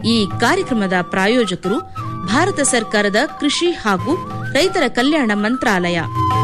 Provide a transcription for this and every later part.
ಈ ಕಾರ್ಯಕ್ರಮದ ಪ್ರಾಯೋಜಕರು ಭಾರತ ಸರ್ಕಾರದ ಕೃಷಿ ಹಾಗೂ ರೈತರ ಕಲ್ಯಾಣ ಮಂತ್ರಾಲಯ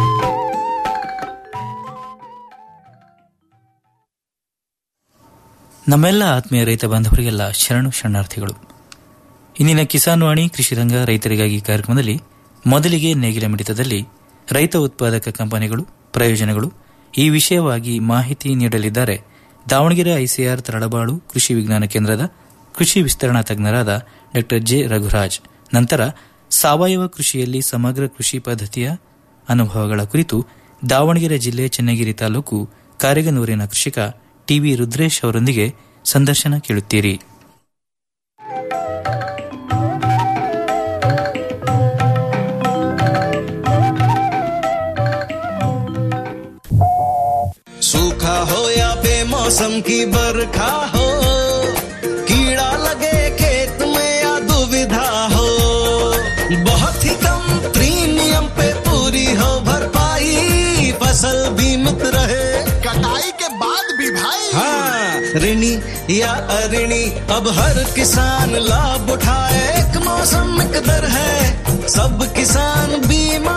ನಮ್ಮೆಲ್ಲ ಆತ್ಮೀಯ ರೈತ ಬಾಂಧವರಿಗೆಲ್ಲ ಶರಣು ಶರಣಾರ್ಥಿಗಳು ಇಂದಿನ ಕಿಸಾನ್ ವಾಣಿ ಕೃಷಿ ರಂಗ ರೈತರಿಗಾಗಿ ಕಾರ್ಯಕ್ರಮದಲ್ಲಿ ಮೊದಲಿಗೆ ನೇಗಿಲ ಮಿಡಿತದಲ್ಲಿ ರೈತ ಉತ್ಪಾದಕ ಕಂಪನಿಗಳು ಪ್ರಯೋಜನಗಳು ಈ ವಿಷಯವಾಗಿ ಮಾಹಿತಿ ನೀಡಲಿದ್ದಾರೆ ದಾವಣಗೆರೆ ಐಸಿಆರ್ ತರಳಬಾಳು ಕೃಷಿ ವಿಜ್ಞಾನ ಕೇಂದ್ರದ ಕೃಷಿ ವಿಸ್ತರಣಾ ತಜ್ಞರಾದ ಡಾ ಜೆ ರಘುರಾಜ್ ನಂತರ ಸಾವಯವ ಕೃಷಿಯಲ್ಲಿ ಸಮಗ್ರ ಕೃಷಿ ಪದ್ಧತಿಯ ಅನುಭವಗಳ ಕುರಿತು ದಾವಣಗೆರೆ ಜಿಲ್ಲೆ ಚನ್ನಗಿರಿ ತಾಲೂಕು ಕಾರಿಗನೂರಿನ ಕೃಷಿಕ ಟಿವಿ ರುದ್ರೇಶ್ ಅವರೊಂದಿಗೆ ಸಂದರ್ಶನ ಕೇಳುತ್ತೀರಿ सूखा हो या बेमौसम की बरखा हो कीड़ा लगे खेत में या दुविधा हो बहुत ही कम प्रीमियम पे पूरी हो भरपाई फसल बीमित रहे कटाई के बाद भी भाई हाँ ऋणी या अऋणी अब हर किसान लाभ उठाए एक मौसम एक दर है सब किसान बीमा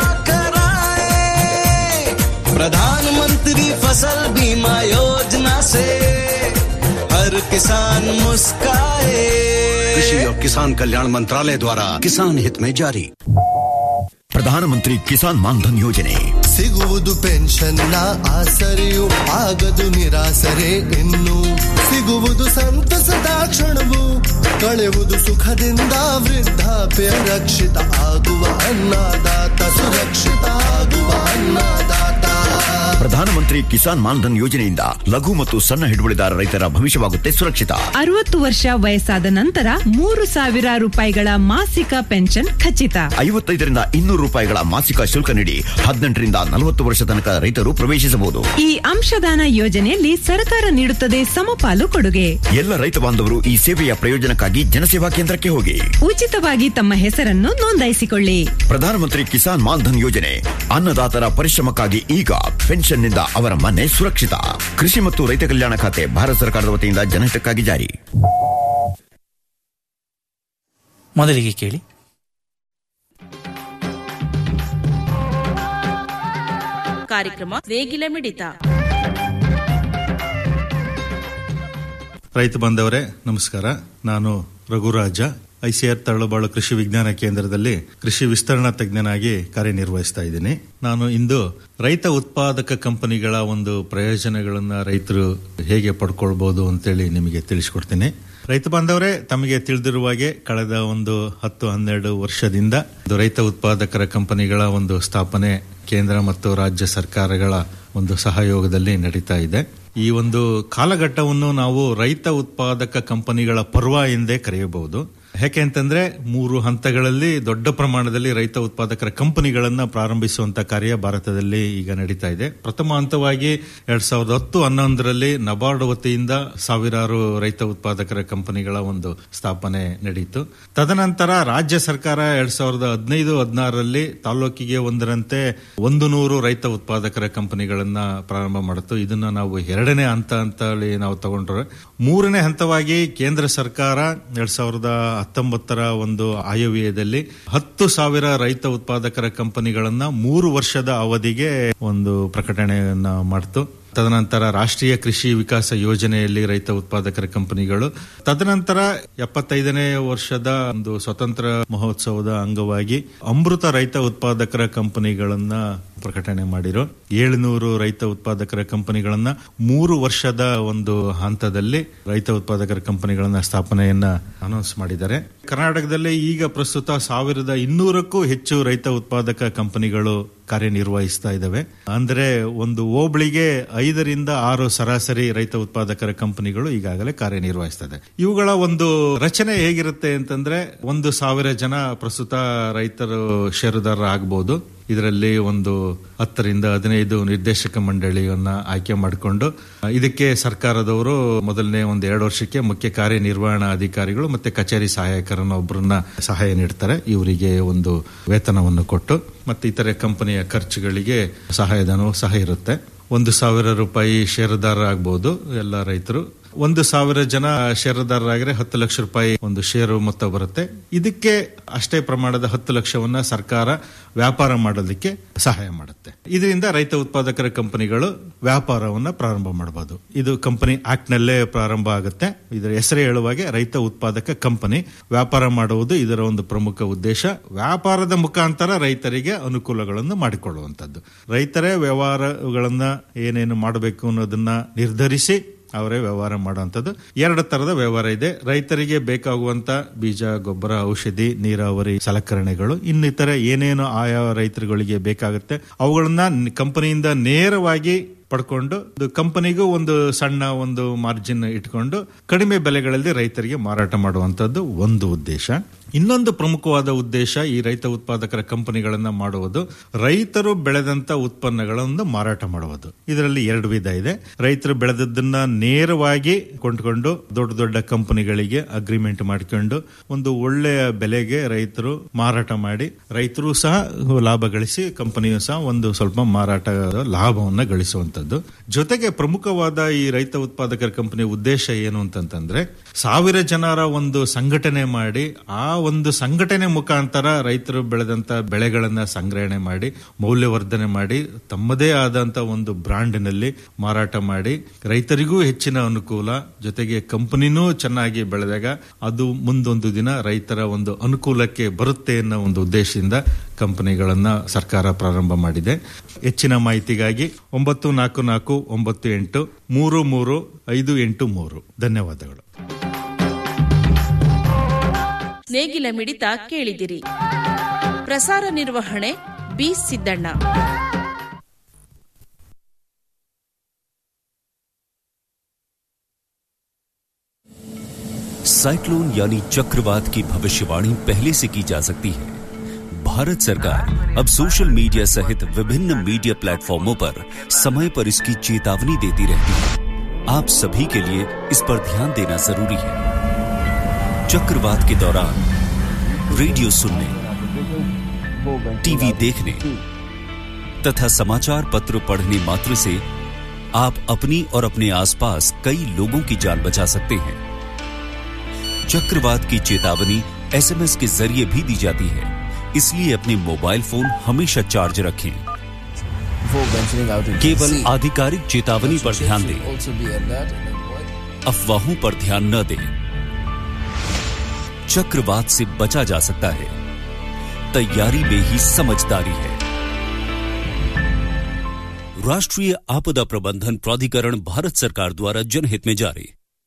कराए प्रधानमंत्री फसल बीमा योजना से हर किसान मुस्काए कृषि और किसान कल्याण मंत्रालय द्वारा किसान हित में जारी ಪ್ರಧಾನಮಂತ್ರಿ ಕಿಸಾನ್ ಮಾನ್ಧನ್ ಯೋಜನೆ ಸಿಗುವುದು ಪೆನ್ಷನ್ನ ಆಸರೆಯು ಆಗದು ನಿರಾಸರೆ ಇನ್ನು ಸಿಗುವುದು ಸಂತಸದ ಕ್ಷಣವು ಕಳೆಯುವುದು ಸುಖದಿಂದ ವೃದ್ಧಾಪ್ಯ ರಕ್ಷಿತ ಆಗುವ ಅನ್ನದಾತ ಸುರಕ್ಷಿತ ಆಗುವ ಅನ್ನದಾತ ಪ್ರಧಾನಮಂತ್ರಿ ಕಿಸಾನ್ ಮಾನ್ಧನ್ ಯೋಜನೆಯಿಂದ ಲಘು ಮತ್ತು ಸಣ್ಣ ಹಿಡುವಳಿದಾರ ರೈತರ ಭವಿಷ್ಯವಾಗುತ್ತೆ ಸುರಕ್ಷಿತ ಅರವತ್ತು ವರ್ಷ ವಯಸ್ಸಾದ ನಂತರ ಮೂರು ಸಾವಿರ ರೂಪಾಯಿಗಳ ಮಾಸಿಕ ಪೆನ್ಷನ್ ಖಚಿತ ಐವತ್ತೈದರಿಂದ ಇನ್ನೂರು ರೂಪಾಯಿಗಳ ಮಾಸಿಕ ಶುಲ್ಕ ನೀಡಿ ಹದಿನೆಂಟರಿಂದ ನಲವತ್ತು ವರ್ಷ ತನಕ ರೈತರು ಪ್ರವೇಶಿಸಬಹುದು ಈ ಅಂಶದಾನ ಯೋಜನೆಯಲ್ಲಿ ಸರ್ಕಾರ ನೀಡುತ್ತದೆ ಸಮಪಾಲು ಕೊಡುಗೆ ಎಲ್ಲ ರೈತ ಬಾಂಧವರು ಈ ಸೇವೆಯ ಪ್ರಯೋಜನಕ್ಕಾಗಿ ಜನಸೇವಾ ಕೇಂದ್ರಕ್ಕೆ ಹೋಗಿ ಉಚಿತವಾಗಿ ತಮ್ಮ ಹೆಸರನ್ನು ನೋಂದಾಯಿಸಿಕೊಳ್ಳಿ ಪ್ರಧಾನಮಂತ್ರಿ ಕಿಸಾನ್ ಮಾನ್ಧನ್ ಯೋಜನೆ ಅನ್ನದಾತರ ಪರಿಶ್ರಮಕ್ಕಾಗಿ ಈಗ ಪೆನ್ಷನ್ನಿಂದ ಅವರ ಮನೆ ಸುರಕ್ಷಿತ ಕೃಷಿ ಮತ್ತು ರೈತ ಕಲ್ಯಾಣ ಖಾತೆ ಭಾರತ ಸರ್ಕಾರದ ವತಿಯಿಂದ ಜನಹಿತಕ್ಕಾಗಿ ಜಾರಿ ಮೊದಲಿಗೆ ಕೇಳಿ ಕಾರ್ಯಕ್ರಮ ನೇಗಿಲ ಮಿಡಿತ ರೈತ ಬಾಂಧವರೇ ನಮಸ್ಕಾರ ನಾನು ರಘುರಾಜ ಐಸಿಆರ್ ತರಳಬಾಳು ಕೃಷಿ ವಿಜ್ಞಾನ ಕೇಂದ್ರದಲ್ಲಿ ಕೃಷಿ ವಿಸ್ತರಣಾ ತಜ್ಞನಾಗಿ ಕಾರ್ಯನಿರ್ವಹಿಸ್ತಾ ಇದ್ದೀನಿ ನಾನು ಇಂದು ರೈತ ಉತ್ಪಾದಕ ಕಂಪನಿಗಳ ಒಂದು ಪ್ರಯೋಜನಗಳನ್ನ ರೈತರು ಹೇಗೆ ಪಡ್ಕೊಳ್ಬಹುದು ಅಂತೇಳಿ ನಿಮಗೆ ತಿಳಿಸ್ಕೊಡ್ತೀನಿ ರೈತ ಬಾಂಧವರೇ ತಮಗೆ ತಿಳಿದಿರುವ ಹಾಗೆ ಕಳೆದ ಒಂದು ಹತ್ತು ಹನ್ನೆರಡು ವರ್ಷದಿಂದ ಒಂದು ರೈತ ಉತ್ಪಾದಕರ ಕಂಪನಿಗಳ ಒಂದು ಸ್ಥಾಪನೆ ಕೇಂದ್ರ ಮತ್ತು ರಾಜ್ಯ ಸರ್ಕಾರಗಳ ಒಂದು ಸಹಯೋಗದಲ್ಲಿ ನಡೀತಾ ಇದೆ ಈ ಒಂದು ಕಾಲಘಟ್ಟವನ್ನು ನಾವು ರೈತ ಉತ್ಪಾದಕ ಕಂಪನಿಗಳ ಪರ್ವ ಎಂದೇ ಕರೆಯಬಹುದು ಯಾಕೆ ಅಂತಂದ್ರೆ ಮೂರು ಹಂತಗಳಲ್ಲಿ ದೊಡ್ಡ ಪ್ರಮಾಣದಲ್ಲಿ ರೈತ ಉತ್ಪಾದಕರ ಕಂಪನಿಗಳನ್ನ ಪ್ರಾರಂಭಿಸುವಂತ ಕಾರ್ಯ ಭಾರತದಲ್ಲಿ ಈಗ ನಡೀತಾ ಇದೆ ಪ್ರಥಮ ಹಂತವಾಗಿ ಎರಡ್ ಸಾವಿರದ ಹತ್ತು ಹನ್ನೊಂದರಲ್ಲಿ ನಬಾರ್ಡ್ ವತಿಯಿಂದ ಸಾವಿರಾರು ರೈತ ಉತ್ಪಾದಕರ ಕಂಪನಿಗಳ ಒಂದು ಸ್ಥಾಪನೆ ನಡೆಯಿತು ತದನಂತರ ರಾಜ್ಯ ಸರ್ಕಾರ ಎರಡ್ ಸಾವಿರದ ಹದಿನೈದು ಹದಿನಾರರಲ್ಲಿ ತಾಲೂಕಿಗೆ ಒಂದರಂತೆ ಒಂದು ನೂರು ರೈತ ಉತ್ಪಾದಕರ ಕಂಪನಿಗಳನ್ನ ಪ್ರಾರಂಭ ಮಾಡಿತು ಇದನ್ನ ನಾವು ಎರಡನೇ ಹಂತ ಅಂತ ಹೇಳಿ ನಾವು ತಗೊಂಡ್ರೆ ಮೂರನೇ ಹಂತವಾಗಿ ಕೇಂದ್ರ ಸರ್ಕಾರ ಎರಡ್ ಸಾವಿರದ ಹತ್ತೊಂಬತ್ತರ ಒಂದು ಆಯವ್ಯಯದಲ್ಲಿ ಹತ್ತು ಸಾವಿರ ರೈತ ಉತ್ಪಾದಕರ ಕಂಪನಿಗಳನ್ನ ಮೂರು ವರ್ಷದ ಅವಧಿಗೆ ಒಂದು ಪ್ರಕಟಣೆಯನ್ನ ಮಾಡಿತು ತದನಂತರ ರಾಷ್ಟ್ರೀಯ ಕೃಷಿ ವಿಕಾಸ ಯೋಜನೆಯಲ್ಲಿ ರೈತ ಉತ್ಪಾದಕರ ಕಂಪನಿಗಳು ತದನಂತರ ಎಪ್ಪತ್ತೈದನೇ ವರ್ಷದ ಒಂದು ಸ್ವತಂತ್ರ ಮಹೋತ್ಸವದ ಅಂಗವಾಗಿ ಅಮೃತ ರೈತ ಉತ್ಪಾದಕರ ಕಂಪನಿಗಳನ್ನ ಪ್ರಕಟಣೆ ಮಾಡಿರೋ ಏಳುನೂರು ರೈತ ಉತ್ಪಾದಕರ ಕಂಪನಿಗಳನ್ನ ಮೂರು ವರ್ಷದ ಒಂದು ಹಂತದಲ್ಲಿ ರೈತ ಉತ್ಪಾದಕರ ಕಂಪನಿಗಳನ್ನ ಸ್ಥಾಪನೆಯನ್ನ ಅನೌನ್ಸ್ ಮಾಡಿದ್ದಾರೆ ಕರ್ನಾಟಕದಲ್ಲಿ ಈಗ ಪ್ರಸ್ತುತ ಸಾವಿರದ ಇನ್ನೂರಕ್ಕೂ ಹೆಚ್ಚು ರೈತ ಉತ್ಪಾದಕ ಕಂಪನಿಗಳು ಕಾರ್ಯನಿರ್ವಹಿಸ್ತಾ ಇದ್ದಾವೆ ಅಂದ್ರೆ ಒಂದು ಹೋಬಳಿಗೆ ಐದರಿಂದ ಆರು ಸರಾಸರಿ ರೈತ ಉತ್ಪಾದಕರ ಕಂಪನಿಗಳು ಈಗಾಗಲೇ ಕಾರ್ಯನಿರ್ವಹಿಸ್ತಾ ಇದೆ ಇವುಗಳ ಒಂದು ರಚನೆ ಹೇಗಿರುತ್ತೆ ಅಂತಂದ್ರೆ ಒಂದು ಸಾವಿರ ಜನ ಪ್ರಸ್ತುತ ರೈತರು ಷೇರುದಾರರ ಆಗಬಹುದು ಇದರಲ್ಲಿ ಒಂದು ಹತ್ತರಿಂದ ಹದಿನೈದು ನಿರ್ದೇಶಕ ಮಂಡಳಿಯನ್ನ ಆಯ್ಕೆ ಮಾಡಿಕೊಂಡು ಇದಕ್ಕೆ ಸರ್ಕಾರದವರು ಮೊದಲನೇ ಒಂದು ಎರಡು ವರ್ಷಕ್ಕೆ ಮುಖ್ಯ ಕಾರ್ಯನಿರ್ವಹಣಾ ಅಧಿಕಾರಿಗಳು ಮತ್ತೆ ಕಚೇರಿ ಸಹಾಯಕರನ್ನ ಒಬ್ಬರನ್ನ ಸಹಾಯ ನೀಡ್ತಾರೆ ಇವರಿಗೆ ಒಂದು ವೇತನವನ್ನು ಕೊಟ್ಟು ಮತ್ತೆ ಇತರೆ ಕಂಪನಿಯ ಖರ್ಚುಗಳಿಗೆ ಸಹಾಯಧನವೂ ಸಹ ಇರುತ್ತೆ ಒಂದು ಸಾವಿರ ರೂಪಾಯಿ ಷೇರುದಾರ ಆಗ್ಬಹುದು ಎಲ್ಲ ರೈತರು ಒಂದು ಸಾವಿರ ಜನ ಷೇರುದಾರರಾಗಿದ್ರೆ ಹತ್ತು ಲಕ್ಷ ರೂಪಾಯಿ ಒಂದು ಷೇರು ಮೊತ್ತ ಬರುತ್ತೆ ಇದಕ್ಕೆ ಅಷ್ಟೇ ಪ್ರಮಾಣದ ಹತ್ತು ಲಕ್ಷವನ್ನ ಸರ್ಕಾರ ವ್ಯಾಪಾರ ಮಾಡೋದಕ್ಕೆ ಸಹಾಯ ಮಾಡುತ್ತೆ ಇದರಿಂದ ರೈತ ಉತ್ಪಾದಕರ ಕಂಪನಿಗಳು ವ್ಯಾಪಾರವನ್ನ ಪ್ರಾರಂಭ ಮಾಡಬಹುದು ಇದು ಕಂಪನಿ ಆಕ್ಟ್ ನಲ್ಲೇ ಪ್ರಾರಂಭ ಆಗುತ್ತೆ ಇದರ ಹೆಸರೇ ಹೇಳುವಾಗೆ ರೈತ ಉತ್ಪಾದಕ ಕಂಪನಿ ವ್ಯಾಪಾರ ಮಾಡುವುದು ಇದರ ಒಂದು ಪ್ರಮುಖ ಉದ್ದೇಶ ವ್ಯಾಪಾರದ ಮುಖಾಂತರ ರೈತರಿಗೆ ಅನುಕೂಲಗಳನ್ನು ಮಾಡಿಕೊಳ್ಳುವಂತದ್ದು ರೈತರೇ ವ್ಯವಹಾರಗಳನ್ನ ಏನೇನು ಮಾಡಬೇಕು ಅನ್ನೋದನ್ನ ನಿರ್ಧರಿಸಿ ಅವರೇ ವ್ಯವಹಾರ ಮಾಡುವಂಥದ್ದು ಎರಡು ತರದ ವ್ಯವಹಾರ ಇದೆ ರೈತರಿಗೆ ಬೇಕಾಗುವಂತ ಬೀಜ ಗೊಬ್ಬರ ಔಷಧಿ ನೀರಾವರಿ ಸಲಕರಣೆಗಳು ಇನ್ನಿತರ ಏನೇನು ಆಯಾ ರೈತರುಗಳಿಗೆ ಬೇಕಾಗುತ್ತೆ ಅವುಗಳನ್ನ ಕಂಪನಿಯಿಂದ ನೇರವಾಗಿ ಪಡ್ಕೊಂಡು ಇದು ಕಂಪನಿಗೂ ಒಂದು ಸಣ್ಣ ಒಂದು ಮಾರ್ಜಿನ್ ಇಟ್ಕೊಂಡು ಕಡಿಮೆ ಬೆಲೆಗಳಲ್ಲಿ ರೈತರಿಗೆ ಮಾರಾಟ ಮಾಡುವಂತದ್ದು ಒಂದು ಉದ್ದೇಶ ಇನ್ನೊಂದು ಪ್ರಮುಖವಾದ ಉದ್ದೇಶ ಈ ರೈತ ಉತ್ಪಾದಕರ ಕಂಪನಿಗಳನ್ನ ಮಾಡುವುದು ರೈತರು ಬೆಳೆದಂತ ಉತ್ಪನ್ನಗಳನ್ನು ಮಾರಾಟ ಮಾಡುವುದು ಇದರಲ್ಲಿ ಎರಡು ವಿಧ ಇದೆ ರೈತರು ಬೆಳೆದದ್ದನ್ನ ನೇರವಾಗಿ ಕೊಂಡ್ಕೊಂಡು ದೊಡ್ಡ ದೊಡ್ಡ ಕಂಪನಿಗಳಿಗೆ ಅಗ್ರಿಮೆಂಟ್ ಮಾಡಿಕೊಂಡು ಒಂದು ಒಳ್ಳೆಯ ಬೆಲೆಗೆ ರೈತರು ಮಾರಾಟ ಮಾಡಿ ರೈತರು ಸಹ ಲಾಭ ಗಳಿಸಿ ಕಂಪನಿಯು ಸಹ ಒಂದು ಸ್ವಲ್ಪ ಮಾರಾಟ ಲಾಭವನ್ನ ಗಳಿಸುವಂತದ್ದು ಜೊತೆಗೆ ಪ್ರಮುಖವಾದ ಈ ರೈತ ಉತ್ಪಾದಕರ ಕಂಪನಿ ಉದ್ದೇಶ ಏನು ಅಂತಂತಂದ್ರೆ ಸಾವಿರ ಜನರ ಒಂದು ಸಂಘಟನೆ ಮಾಡಿ ಆ ಒಂದು ಸಂಘಟನೆ ಮುಖಾಂತರ ರೈತರು ಬೆಳೆದಂತ ಬೆಳೆಗಳನ್ನ ಸಂಗ್ರಹಣೆ ಮಾಡಿ ಮೌಲ್ಯವರ್ಧನೆ ಮಾಡಿ ತಮ್ಮದೇ ಆದಂತ ಒಂದು ಬ್ರಾಂಡ್ನಲ್ಲಿ ಮಾರಾಟ ಮಾಡಿ ರೈತರಿಗೂ ಹೆಚ್ಚಿನ ಅನುಕೂಲ ಜೊತೆಗೆ ಕಂಪನಿನೂ ಚೆನ್ನಾಗಿ ಬೆಳೆದಾಗ ಅದು ಮುಂದೊಂದು ದಿನ ರೈತರ ಒಂದು ಅನುಕೂಲಕ್ಕೆ ಬರುತ್ತೆ ಅನ್ನೋ ಒಂದು ಉದ್ದೇಶದಿಂದ ಕಂಪನಿಗಳನ್ನ ಸರ್ಕಾರ ಪ್ರಾರಂಭ ಮಾಡಿದೆ ಹೆಚ್ಚಿನ ಮಾಹಿತಿಗಾಗಿ ಒಂಬತ್ತು ನಾಲ್ಕು ನಾಲ್ಕು ಒಂಬತ್ತು ಎಂಟು ಮೂರು ಮೂರು ಐದು ಎಂಟು ಮೂರು ಧನ್ಯವಾದಗಳು ನೇಗಿಲ ಮಿಡಿತ ಕೇಳಿದಿರಿ ಪ್ರಸಾರ ನಿರ್ವಹಣೆ ಬಿ ಸಿದ್ದಣ್ಣ साइक्लोन यानी चक्रवात की भविष्यवाणी पहले से की जा सकती है भारत सरकार अब सोशल मीडिया सहित विभिन्न मीडिया प्लेटफॉर्मों पर समय पर इसकी चेतावनी देती रहती है आप सभी के लिए इस पर ध्यान देना जरूरी है चक्रवात के दौरान रेडियो सुनने टीवी देखने तथा समाचार पत्र पढ़ने मात्र से आप अपनी और अपने आसपास कई लोगों की जान बचा सकते हैं चक्रवात की चेतावनी एसएमएस के जरिए भी दी जाती है इसलिए अपने मोबाइल फोन हमेशा चार्ज रखें केवल आधिकारिक चेतावनी पर ध्यान दें अफवाहों पर ध्यान न दें चक्रवात से बचा जा सकता है तैयारी में ही समझदारी है राष्ट्रीय आपदा प्रबंधन प्राधिकरण भारत सरकार द्वारा जनहित में जारी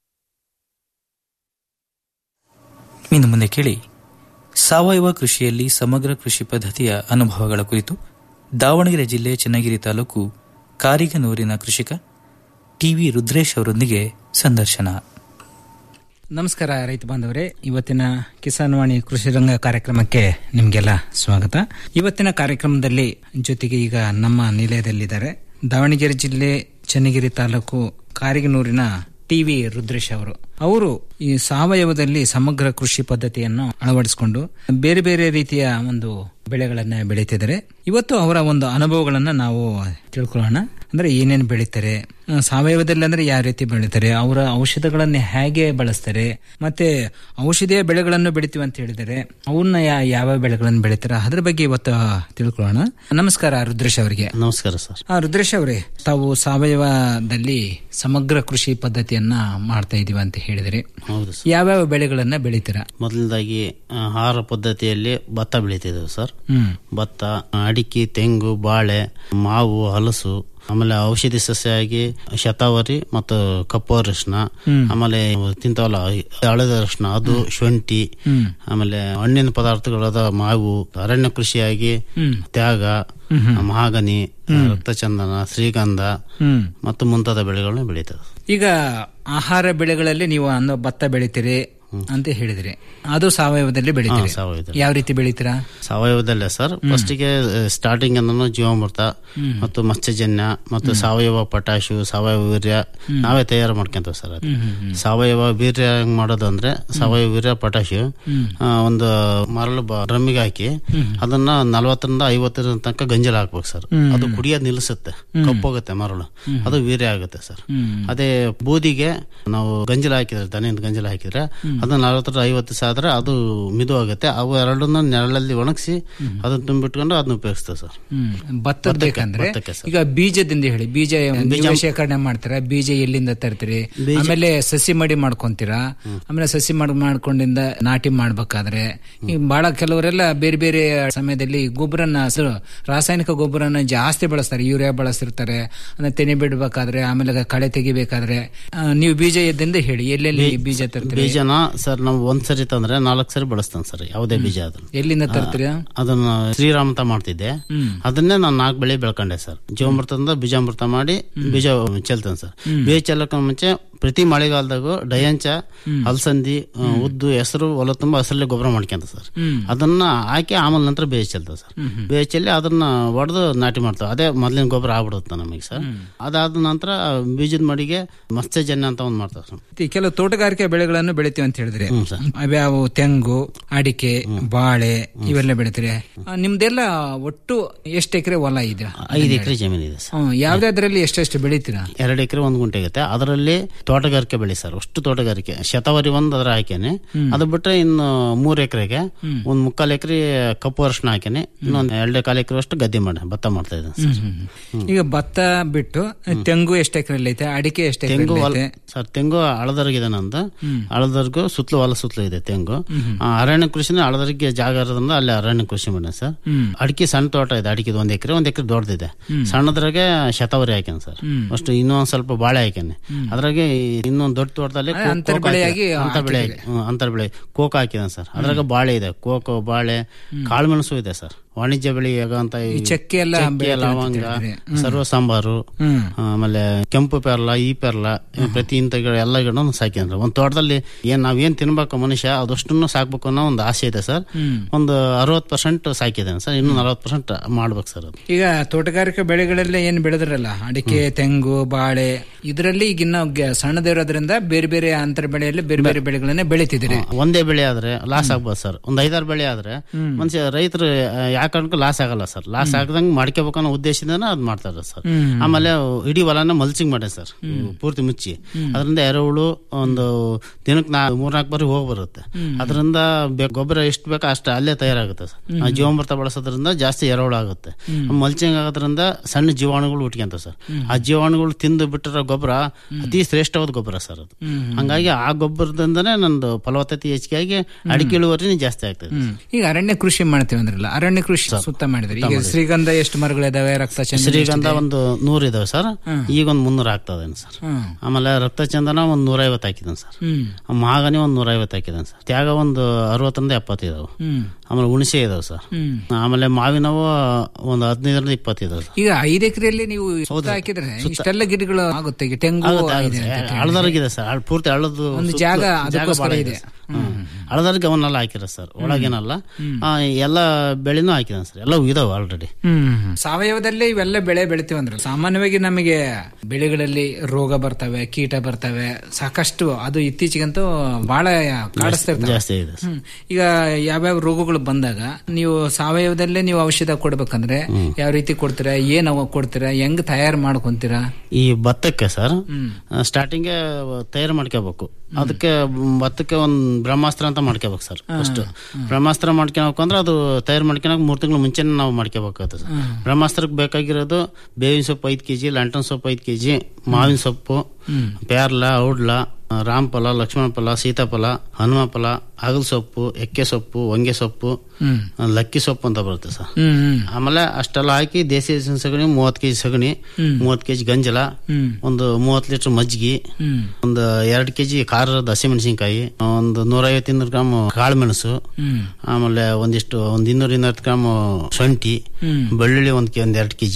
ಇನ್ನು ಮುಂದೆ ಕೇಳಿ ಸಾವಯವ ಕೃಷಿಯಲ್ಲಿ ಸಮಗ್ರ ಕೃಷಿ ಪದ್ಧತಿಯ ಅನುಭವಗಳ ಕುರಿತು ದಾವಣಗೆರೆ ಜಿಲ್ಲೆ ಚನ್ನಗಿರಿ ತಾಲೂಕು ಕಾರಿಗನೂರಿನ ಕೃಷಿಕ ಟಿವಿ ರುದ್ರೇಶ್ ಅವರೊಂದಿಗೆ ಸಂದರ್ಶನ ನಮಸ್ಕಾರ ರೈತ ಬಾಂಧವರೇ ಇವತ್ತಿನ ಕಿಸಾನ್ ವಾಣಿ ಕೃಷಿ ರಂಗ ಕಾರ್ಯಕ್ರಮಕ್ಕೆ ನಿಮಗೆಲ್ಲ ಸ್ವಾಗತ ಇವತ್ತಿನ ಕಾರ್ಯಕ್ರಮದಲ್ಲಿ ಜೊತೆಗೆ ಈಗ ನಮ್ಮ ನಿಲಯದಲ್ಲಿದ್ದಾರೆ ದಾವಣಗೆರೆ ಜಿಲ್ಲೆ ಚನ್ನಗಿರಿ ತಾಲೂಕು ಕಾರಿಗನೂರಿನ ಟಿವಿ ರುದ್ರೇಶ್ ಅವರು ಅವರು ಈ ಸಾವಯವದಲ್ಲಿ ಸಮಗ್ರ ಕೃಷಿ ಪದ್ಧತಿಯನ್ನು ಅಳವಡಿಸಿಕೊಂಡು ಬೇರೆ ಬೇರೆ ರೀತಿಯ ಒಂದು ಬೆಳೆಗಳನ್ನ ಬೆಳೀತಿದ್ದಾರೆ ಇವತ್ತು ಅವರ ಒಂದು ಅನುಭವಗಳನ್ನ ನಾವು ತಿಳ್ಕೊಳ್ಳೋಣ ಅಂದ್ರೆ ಏನೇನು ಬೆಳೀತಾರೆ ಆ, ಸಾವಯವದಲ್ಲಿ ಅಂದ್ರೆ ಯಾವ ರೀತಿ ಬೆಳೀತಾರೆ ಅವರ ಔಷಧಗಳನ್ನ ಹೇಗೆ ಬಳಸ್ತಾರೆ ಮತ್ತೆ ಔಷಧಿಯ ಬೆಳೆಗಳನ್ನು ಬೆಳಿತೀವಿ ಅಂತ ಹೇಳಿದರೆ ಅವನ್ನ ಯಾ- ಯಾವ ಬೆಳೆಗಳನ್ನು ಬೆಳೀತಾರೆ ಅದ್ರ ಬಗ್ಗೆ ಇವತ್ತು ತಿಳ್ಕೊಳ್ಳೋಣ ನಮಸ್ಕಾರ ರುದ್ರೇಶ್ ಅವರಿಗೆ ನಮಸ್ಕಾರ ಸರ್ ಆ, ರುದ್ರೇಶ್ ಅವರೇ ತಾವು ಸಾವಯವದಲ್ಲಿ ಸಮಗ್ರ ಕೃಷಿ ಪದ್ಧತಿಯನ್ನ ಮಾಡ್ತಾ ಇದೀವಿ ಅಂತ ಹೇಳಿದ್ರಿ ಹೌದು ಸರ್ ಯಾವ್ಯಾವ ಬೆಳೆಗಳನ್ನ ಬೆಳಿತೀರಾ ಮೊದಲನೇದಾಗಿ ಆಹಾರ ಪದ್ಧತಿಯಲ್ಲಿ ಭತ್ತ ಬೆಳಿತಿದ್ದೇವೆ ಸರ್ ಹ್ಮ್ ಭತ್ತ ಅಡಿಕೆ ತೆಂಗು ಬಾಳೆ ಮಾವು ಹಲಸು ಆಮೇಲೆ ಔಷಧಿ ಸಸ್ಯಾಗಿ ಶತಾವರಿ ಮತ್ತು ಕಪ್ಪು ಅರಿಶಿನ ಹ್ಮ್. ಆಮೇಲೆ ತಿಂತಾವಲ್ಲ ಹಳದ ಅರಿಶಿನ ಅದು ಶುಂಠಿ ಹ್ಮ್. ಆಮೇಲೆ ಹಣ್ಣಿನ ಪದಾರ್ಥಗಳಾದ ಮಾವು ಅರಣ್ಯ ಕೃಷಿಯಾಗಿ ಹ್ಮ್. ತ್ಯಾಗ ಹ್ಮ್ ಹ್ಮ್. ಮಹಾಗನಿ ಹ್ಮ್. ರಕ್ತಚಂದನ ಶ್ರೀಗಂಧ ಹ್ಮ್ ಮತ್ತು ಮುಂತಾದ ಬೆಳೆಗಳನ್ನ ಬೆಳೀತದೆ ಈಗ ಆಹಾರ ಬೆಳೆಗಳಲ್ಲಿ ನೀವು ಅನ್ನ ಭತ್ತ ಬೆಳಿತೀರಿ ಅಂತ ಹೇಳಿದ್ರಿ ಅದು ಸಾವಯವದಲ್ಲಿ ಬೆಳಿತೀರಿ ಹಾ, ಸಾವಯವದಲ್ಲಿ. ಯಾವ ರೀತಿ ಬೆಳಿತೀರಾ ಸಾವಯವದಲ್ಲೇ ಸರ್ ಫಸ್ಟಿಗೆ ಸ್ಟಾರ್ಟಿಂಗ್ ಅನ್ನು ಜೀವಾಮೃತ ಹ್ಮ್. ಮತ್ತು ಮತ್ಸ್ಯಜನ್ಯ ಮತ್ತು ಸಾವಯವ ಪೊಟ್ಯಾಶು ಸಾವಯವ ವೀರ್ಯ ನಾವೇ ತಯಾರು ಮಾಡ್ಕೊಂತೀವಿ ಸರ್ ಅದು ಹ್ಮ್, ಹ್ಮ್, ಹ್ಮ್. ಸಾವಯವ ವೀರ್ಯ ಹೆಂಗ್ ಮಾಡೋದು ಅಂದ್ರೆ ಸಾವಯವ ವೀರ್ಯ ಪೊಟ್ಯಾಶು ಹ್ಮ್. ಆ, ಒಂದು ಮರಳು ಬ- ಡ್ರಮ್ಮಿಗೆ ಹಾಕಿ ಹ್ಮ್. ಅದನ್ನ ನಲವತ್ತರಿಂದ ಐವತ್ತರ ತನಕ ಗಂಜಲ ಹಾಕ್ಬೇಕು ಸರ್ ಹ್ಮ್. ಅದು ಕುಡಿಯೋದು ನಿಲ್ಲಿಸುತ್ತೆ ಹ್ಮ್. ಕಪ್ಪೋಗುತ್ತೆ ಮರಳು ಹ್ಮ್. ಅದು ವೀರ್ಯ ಆಗುತ್ತೆ ಸರ್ ಹ್ಮ್. ಅದೇ ಬೂದಿಗೆ ನಾವು ಗಂಜಲ ಹಾಕಿದ್ರೆ ದನದ ಗಂಜಲ ಹಾಕಿದ್ರೆ ಹ್ಮ್. ಅದು ನಲವತ್ತರ ಐವತ್ತು ಸಾವಿರ ಅದು ಮಿದು ಆಗುತ್ತೆ ಅವು ಎರಡನ್ನ ನೆರಳಲ್ಲಿ ಒಣಗಿಸಿ ಅದನ್ನ ತುಂಬಿಟ್ಕೊಂಡು ಅದನ್ನ ಉಪಯೋಗಿಸ್ತೇವೆ ಸರ್ ಹ್ಮ್ ಭತ್ತದ ಭತ್ತಕ್ಕೆ- ಬೇಕಂದ್ರೆ ಭತ್ತಕ್ಕೆ ಸರ್. ಈಗ ಬೀಜದಿಂದ ಹೇಳಿ ಬೀಜ ಬೀಜ- ನೀವೇ ಶೇಖರಣೆ ಮಾಡ್ತೀರಾ ಬೀಜ ಎಲ್ಲಿಂದ ತರ್ತೀರಿ ಬೀಜ- ಆಮೇಲೆ ಸಸಿ ಮಡಿ ಮಾಡ್ಕೊಂತೀರಾ ಆಮೇಲೆ ಸಸಿ ಮಾಡಿ ಮಾಡ್ಕೊಂಡಿಂದ ನಾಟಿ ಮಾಡ್ಬೇಕಾದ್ರೆ ಈ ಬಹಳ ಕೆಲವರೆಲ್ಲ ಬೇರೆ ಬೇರೆ ಸಮಯದಲ್ಲಿ ಗೊಬ್ಬರನ ಹಸಿರು ರಾಸಾಯನಿಕ ಗೊಬ್ಬರನ ಜಾಸ್ತಿ ಬಳಸ್ತಾರೆ ಯೂರಿಯಾ ಬಳಸ್ತಿರ್ತಾರೆ ಅಂದ್ರೆ ತೆನೆ ಬಿಡ್ಬೇಕಾದ್ರೆ ಆಮೇಲೆ ಕಳೆ ತೆಗಿಬೇಕಾದ್ರೆ ಆ, ನೀವು ಬೀಜ ಎದ್ದಿಂದ ಹೇಳಿ ಎಲ್ಲೆಲ್ಲಿ ಬೀಜ ತರ್ತೀರಿ ಬೀಜನ ಸರ್ ನಾವು ಒಂದ್ ಸರಿ ತಂದ್ರೆ ನಾಲ್ಕು ಸರಿ ಬಳಸ್ತಾನೆ ಸರ್ ಯಾವುದೇ ಬೀಜ ಅದನ್ನ ಎಲ್ಲಿಂದ ತರ್ತೀರಾ ಅದನ್ನ ಶ್ರೀರಾಮ್ ಅಂತ ಮಾಡ್ತಿದ್ದೆ ಹ್ಮ್. ಅದನ್ನೇ ನಾನು ನಾಲ್ಕು ಬೆಳೆ ಬೆಳ್ಕೊಂಡೆ ಸರ್ ಜೀವಾಮೃತದಿಂದ ಬೀಜಾಮೃತ ಮಾಡಿ ಬೀಜ ಚೆಲ್ತೇನೆ ಸರ್ ಹ್ಮ್. ಬೀಜ ಚೆಲ್ಲಕ ಮುಂಚೆ ಪ್ರತಿ ಮಳೆಗಾಲದಾಗೂ ಡಯಂಚ ಅಲಸಂದಿ ಆ, ಉದ್ದು ಹೆಸರು ಹೊಲ ತುಂಬಾ ಹಸರಲ್ಲಿ ಗೊಬ್ಬರ ಮಾಡ್ಕೊಂತ ಸರ್ ಹ್ಮ್. ಅದನ್ನ ಹಾಕಿ ಆಮೇಲೆ ನಂತರ ಬೇಜ ಚೆಲ್ತೇವೆ ಸರ್ ಹ್ಮ್, ಹ್ಮ್. ಬೇಜ ಚೆಲ್ಲಿ ಅದನ್ನ ಒಡೆದು ನಾಟಿ ಮಾಡ್ತೇವೆ ಅದೇ ಮೊದಲಿನ ಗೊಬ್ಬರ ಆಗ್ಬಿಡುತ್ತೆ ನಮಗೆ ಸರ್ ಅದಾದ ನಂತರ ಬೀಜದ ಮಡಿಗೆ ಮತ್ಸ್ಯಜನ್ಯ ಅಂತ ಒಂದು ಮಾಡ್ತೇವೆ ಸರ್ ಈ ಕೆಲವು ತೋಟಗಾರಿಕೆ ಬೆಳೆಗಳನ್ನು ಬೆಳಿತೀವಿ ಅಂತ ಹೇಳಿದ್ರೆ ಹ್ಮ್ ಸರ್. ಅವ್ಯಾವು ತೆಂಗು ಅಡಿಕೆ ಬಾಳೆ ಇವೆಲ್ಲ ಬೆಳಿತೀರಿ ಆ, ನಿಮ್ದೆಲ್ಲ ಒಟ್ಟು ಎಷ್ಟು ಎಕರೆ ಹೊಲ ಇದೆ ಐದು ಎಕರೆ ಜಮೀನಿದೆ ಸರ್ ಹ್ಮ್, ಯಾವ್ದಾದ್ರಲ್ಲಿ ಎಷ್ಟೆಷ್ಟು ಬೆಳಿತೀರಾ ಎರಡು ಎಕರೆ ಒಂದು ಗುಂಟೆ ಆಗುತ್ತೆ ಅದರಲ್ಲಿ ತೋಟಗಾರಿಕೆ ಬೆಳೆ ಸರ್ ಅಷ್ಟು ತೋಟಗಾರಿಕೆ ಶತವರಿ ಒಂದು ಅದರ ಹಾಕೇನೆ ಹ್ಮ್. ಅದು ಬಿಟ್ರೆ ಇನ್ನು ಮೂರು ಎಕರೆಗೆ ಹ್ಮ್. ಒಂದು ಮುಕ್ಕಾಲು ಎಕರೆ ಕಪ್ಪು ಅರ್ಶನ ಹಾಕೇನೆ ಇನ್ನೊಂದು ಎರಡು ಕಾಲು ಎಕರೆ ಅಷ್ಟು ಗದ್ದೆ ಮಾಡಿ ಭತ್ತ ಮಾಡ್ತಾ ಇದ್ದೇನೆ ಹ್ಮ್, ಸರ್ ಹ್ಮ್, ಹ್ಮ್. ಈಗ ಭತ್ತ ಬಿಟ್ಟು ತೆಂಗು ಎಷ್ಟು ಎಕರೆ ಐತೆ ಅಡಿಕೆ ಎಷ್ಟು ಎಕರೆ ತೆಂಗು ಹೊಲ ಐತೆ ಸರ್ ತೆಂಗು ಹಳದರ್ಗಿದೆ ನಂದು ಹ್ಮ್. ಹಳದರ್ಗು ಸುತ್ತಲೂ ಹೊಲ ಸುತ್ತಲೂ ಇದೆ ತೆಂಗು ಹ್ಮ್. ಆ, ಅರಣ್ಯ ಕೃಷಿನ ಹಳದರ್ಗೆ ಜಾಗ ಇರೋದ್ರಿಂದ ಅಲ್ಲಿ ಅರಣ್ಯ ಕೃಷಿ ಮಾಡಿ ಸರ್ ಹ್ಮ್. ಅಡಿಕೆ ಸಣ್ಣ ತೋಟ ಇದೆ ಅಡಿಕೆದು ಒಂದ್ ಎಕರೆ ಒಂದ್ ಎಕರೆ ದೊಡ್ಡದಿದೆ ಹ್ಮ್. ಸಣ್ಣದ್ರಾಗೆ ಶತವರಿ ಹಾಕ್ಯಾನ ಸರ್ ಹ್ಮ್. ಅಷ್ಟು ಇನ್ನೊಂದ್ ಸ್ವಲ್ಪ ಬಾಳೆ ಹಾಕ್ಯಾನೆ ಹ್ಮ್. ಅದ್ರಾಗೆ ಇನ್ನೊಂದ್ ದೊಡ್ಡ ತೋಟದಲ್ಲಿ ಅದೇ ಅಂತರ ಬೆಳೆಯಾಗಿ ಅಂತ ಬೆಳೆ ಅಂತರ ಬೆಳೆ ಕೋಕ ಹಾಕಿದಾನೆ ಸರ್ ಅದ್ರಾಗ ಬಾಳೆ ಇದೆ ಕೋಕೋ ಬಾಳೆ ಕಾಳುಮೆಣಸು ಇದೆ ಸರ್ ವಾಣಿಜ್ಯ ಬೆಳೆ ಅಂತ ಈ ಚಕ್ಕೆ ಎಲ್ಲ ಬೆಳಿತಾರೆ ಅಂತ ಲವಂಗ ಹೇಳಿದ್ರಿ. ಹ್ಮ್. ಸರ್ವ ಸಾಂಬಾರು ಹ್ಮ್. ಆಮೇಲೆ ಕೆಂಪು ಪೆರ್ಲ ಈ ಪೆರ್ಲ ಪ್ರತಿ ಇಂಥ ಗಿಡ ಎಲ್ಲ ಗಿಡನು ಸಾಕಿದ್ರೆ ಒಂದು ತೋಟದಲ್ಲಿ ಏನ್ ನಾವೇನ್ ತಿನ್ಬೇಕು ಮನುಷ್ಯ ಅದಷ್ಟನ್ನು ಸಾಕ್ಬೇಕು ಅನ್ನೋ ಒಂದು ಆಸೆ ಇದೆ ಸರ್ ಹ್ಮ್. ಒಂದು ಅರವತ್ತು ಪರ್ಸೆಂಟ್ ಸಾಕಿದ್ದೇನೆ ಸರ್ ಇನ್ನು ನಲವತ್ತು ಪರ್ಸೆಂಟ್ ಮಾಡ್ಬೇಕು ಸರ್ ಅದು ಈಗ ತೋಟಗಾರಿಕೆ ಬೆಳೆಗಳೆಲ್ಲ ಏನ್ ಬೆಳೆದ್ರಲ್ಲ ಅಡಿಕೆ ತೆಂಗು ಬಾಳೆ ಇದರಲ್ಲಿ ಈಗ ಇನ್ನು ಗ- ಸಣ್ಣದಿರೋದ್ರಿಂದ ಬೇರೆ ಬೇರೆ ಅಂತರ ಬೆಳೆಯಲ್ಲಿ ಬೇರೆ ಬೇರೆ ಬೆಳೆಗಳನ್ನೇ ಬೆಳಿತಿದ್ದೀರಿ ಒಂದೇ ಬೆಳೆ ಆದ್ರೆ ಲಾಸ್ ಆಗ್ಬೋದು ಸರ್ ಒಂದ್ ಐದಾರು ಬೆಳೆ ಆದ್ರೆ ಹ್ಮ್. ಮನುಷ್ಯ ರೈತರು ಯಾಕಂದ್ರೆ ಲಾಸ್ ಆಗಲ್ಲ ಸರ್ ಲಾಸ್ ಆಗದಂಗೆ ಮಾಡ್ಕೋಬೇಕು ಅನ್ನೋ ಉದ್ದೇಶದಿಂದ ಅದ್ ಮಾಡ್ತಾರೆ ಸರ್ ಹ್ಮ್. ಆಮೇಲೆ ಇಡೀ ಹೊಲನ ಮಲ್ಚಿಂಗ್ ಮಾಡಿ ಸರ್ ಪೂರ್ತಿ ಮುಚ್ಚಿ ಅದರಿಂದ ಎರೆಹುಳು ಒಂದು ದಿನಕ್ಕೆ ನಾ ಮೂರ್ನಾಲ್ಕು ಬಾರಿ ಹೋಗಿ ಬರುತ್ತೆ ಹ್ಮ್. ಅದರಿಂದ ಬೆ- ಗೊಬ್ಬರ ಎಷ್ಟು ಬೇಕೋ ಅಷ್ಟು ಅಲ್ಲೇ ತಯಾರಾಗುತ್ತೆ ಸರ್ ಆ ಜೀವಾಮೃತ ಬಳಸೋದ್ರಿಂದ ಜಾಸ್ತಿ ಎರೆಹುಳು ಆಗುತ್ತೆ ಹ್ಮ್. ಮಲ್ಚಿಂಗ್ ಆಗೋದ್ರಿಂದ ಸಣ್ಣ ಜೀವಾಣುಗಳು ಹುಟ್ಕೊಂತ ಸರ್ ಆ ಜೀವಾಣುಗಳು ತಿಂದು ಬಿಟ್ಟಿರೋ ಗೊಬ್ಬರ ಅತಿ ಶ್ರೇಷ್ಠವಾದ ಗೊಬ್ಬರ ಸರ್ ಅದು ಹ್ಮ್. ಹಂಗಾಗಿ ಆ ಗೊಬ್ಬರದಿಂದನೇ ನಂದು ಫಲವತ್ತತೆ ಹೆಚ್ಚಿಗೆ ಆಗಿ ಅಡಿಕೆ ಇಳುವರಿನೇ ಜಾಸ್ತಿ ಆಗ್ತದೆ ಹ್ಮ್. ಈಗ ಅರಣ್ಯ ಕೃಷಿ ಮಾಡ್ತೀವಿ ಅಂದ್ರಲ್ಲ ಅರಣ್ಯ ಕೃಷಿ ಸುತ್ತ ಮಾಡಿದ್ರಿ ಈಗ ಶ್ರೀಗಂಧ ಎಷ್ಟು ಮರಗಳಿದಾವೆ ರಕ್ತ ಚಂದನ ಶ್ರೀಗಂಧ ಎಷ್ಟಿದೆ? ಒಂದು ನೂರ್ ಇದಾವೆ ಸರ್ ಹ್ಮ್. ಈಗ ಒಂದು ಮುನ್ನೂರ ಆಗ್ತದೇನು ಸರ್ ಹ್ಮ್. ಆಮೇಲೆ ರಕ್ತಚಂದನ ಒಂದು ನೂರೈವತ್ತು ಹಾಕಿದ್ದೇನೆ ಸರ್ ಹ್ಮ್ ಮಹಾಗನಿ ಒಂದು ನೂರೈವತ್ತು ಹಾಕಿದ್ದೇನೆ ಸರ್ ತ್ಯಾಗ ಒಂದು ಅರವತ್ತರಿಂದ ಎಪ್ಪತ್ತು ಇದಾವೆ ಹ್ಮ್ ಆಮೇಲೆ ಹುಣಸೆ ಇದಾವೆ ಸರ್ ಹ್ಮ್ ಆಮೇಲೆ ಮಾವಿನವು ಒಂದು ಹದಿನೈದರಿಂದ ಇಪ್ಪತ್ತು ಇದಾವೆ ಸರ್ ಈಗ ಐದು ಎಕರೆಯಲ್ಲಿ ನೀವು ಸುತ್ತ ಹಾಕಿದ್ರೆ ಇಷ್ಟೆಲ್ಲ ಗಿಡಗಳು ಆಗುತ್ತೆ ಈಗ ತೆಂಗು ಆಗುತ್ತೆ, ಇದೆ ಆಗುತ್ತೆ. ಅಂತ ಕೇಳಿದ್ರೆ. ಹಳದರ್ಗಿದೆ ಸರ್ ಹಳ್- ಪೂರ್ತಿ ಹಳ್ಳದು ಒಂದು ಸುತ್ತಲೂ ಜಾಗ ಜಾಗ ಅದಕ್ಕೋಸ್ಕರ ಭಾಳ ಇದೆ. ಇದೆ ಹಳದರ್ಗೆ ಅವನ್ನೆಲ್ಲ ಹಾಕಿರ ಸರ್ ಒಳಗೇನಲ್ಲ ಆ, ಎಲ್ಲ ಬೆಳೆನೂ ಹಾಕಿದಾನೆ ಸರ್ ಎಲ್ಲವೂ ಇದಾವೆ ಆಲ್ರೆಡಿ ಹ್ಮ್ ಸಾವಯವದಲ್ಲಿ ಇವೆಲ್ಲ ಬೆಳೆ ಬೆಳಿತೀವಿ ಅಂದ್ರೆ ಸಾಮಾನ್ಯವಾಗಿ ನಮಗೆ ಬೆಳೆಗಳಲ್ಲಿ ರೋಗ ಬರ್ತವೆ ಕೀಟ ಬರ್ತವೆ ಸಾಕಷ್ಟು ಅದು ಇತ್ತೀಚೆಗಂತೂ ಬಹಳ ಕಾಡಿಸ್ತಾ ಇರ್ತವೆ. ಜಾಸ್ತಿ ಇದೆ ಹ್ಮ್. ಈಗ ಯಾವ್ಯಾವ ರೋಗಗಳು ಬಂದಾಗ ನೀವು ಸಾವಯವದಲ್ಲೇ ನೀವು ಔಷಧ ಕೊಡ್ಬೇಕಂದ್ರೆ ಯಾವ ರೀತಿ ಕೊಡ್ತೀರಾ ಏನ್ ಅವ ಕೊಡ್ತೀರಾ ಹೆಂಗ್ ತಯಾರು ಮಾಡ್ಕೊಂತೀರಾ ಈ ಭತ್ತಕ್ಕೆ ಸರ್ ಹ್ಮ್. ಸ್ಟಾರ್ಟಿಂಗ್ ತಯಾರು ಮಾಡ್ಕೋಬೇಕು ಅದಕ್ಕೆ ಭತ್ತಕ್ಕೆ ಒಂದ್ ಬ್ರಹ್ಮಾಸ್ತ್ರ ಅಂತ ಮಾಡ್ಕೋಬೇಕು ಸರ್ ಫಸ್ಟ್ ಬ್ರಹ್ಮಾಸ್ತ್ರ ಮಾಡ್ಕೊಬೇಕು ಅಂದ್ರೆ ಅದು ತಯಾರು ಮಾಡ್ಕೊಳಕ್ ಮೂರ್ ತಿಂಗಳು ಮುಂಚೆನೆ ನಾವು ಮಾಡ್ಕೋಬೇಕಾಗುತ್ತೆ ಸರ್ ಬ್ರಹ್ಮಾಸ್ತ್ರಕ್ಕೆ ಬೇಕಾಗಿರೋದು ಬೇವಿನ ಸೊಪ್ಪು ಐದು ಕೆಜಿ ಲಂಟನ್ ಸೊಪ್ಪು ಐದು ಕೆಜಿ ಮಾವಿನ ಸೊಪ್ಪು ಪೇರ್ಲ ಔಡ್ಲ ರಾಮಫಲ ಲಕ್ಷ್ಮಣ ಫಲ ಸೀತಾಫಲ ಹನುಮ ಫಲ ಹಾಗಲ್ ಸೊಪ್ಪು ಎಕ್ಕೆ ಸೊಪ್ಪು ಹೊಂಗೆ ಸೊಪ್ಪು ಹ್ಮ್. ಲಕ್ಕಿ ಸೊಪ್ಪು ಅಂತ ಬರುತ್ತೆ ಸರ್ ಹ್ಮ್ ಹ್ಮ್ ಆಮೇಲೆ ಅಷ್ಟೆಲ್ಲ ಹಾಕಿ ದೇಸಿ ಹಸಿನ ಸಗಣಿ ಮೂವತ್ತು ಕೆಜಿ ಸಗಣಿ ಹ್ಮ್. ಮೂವತ್ತು ಕೆಜಿ ಗಂಜಲ ಹ್ಮ್. ಒಂದು ಮೂವತ್ತು ಲೀಟರ್ ಮಜ್ಜಿಗೆ ಹ್ಮ್ ಒಂದು ಎರಡು ಕೆಜಿ ಖಾರದ ಹಸಿಮೆಣಸಿನ್ಕಾಯಿ ಒಂದು ನೂರೈವತ್ತು ಇನ್ನೂರು ಗ್ರಾಮ್ ಕಾಳುಮೆಣಸು ಹ್ಮ್ ಆಮೇಲೆ ಒಂದಿಷ್ಟು ಒಂದ್ ಇನ್ನೂರ ಇನ್ನೂರು ಗ್ರಾಮ್ ಶುಂಠಿ ಹ್ಮ್. ಬೆಳ್ಳುಳ್ಳಿ ಒಂದ್ ಕೆ- ಒಂದ್ ಎರಡು ಕೆಜಿ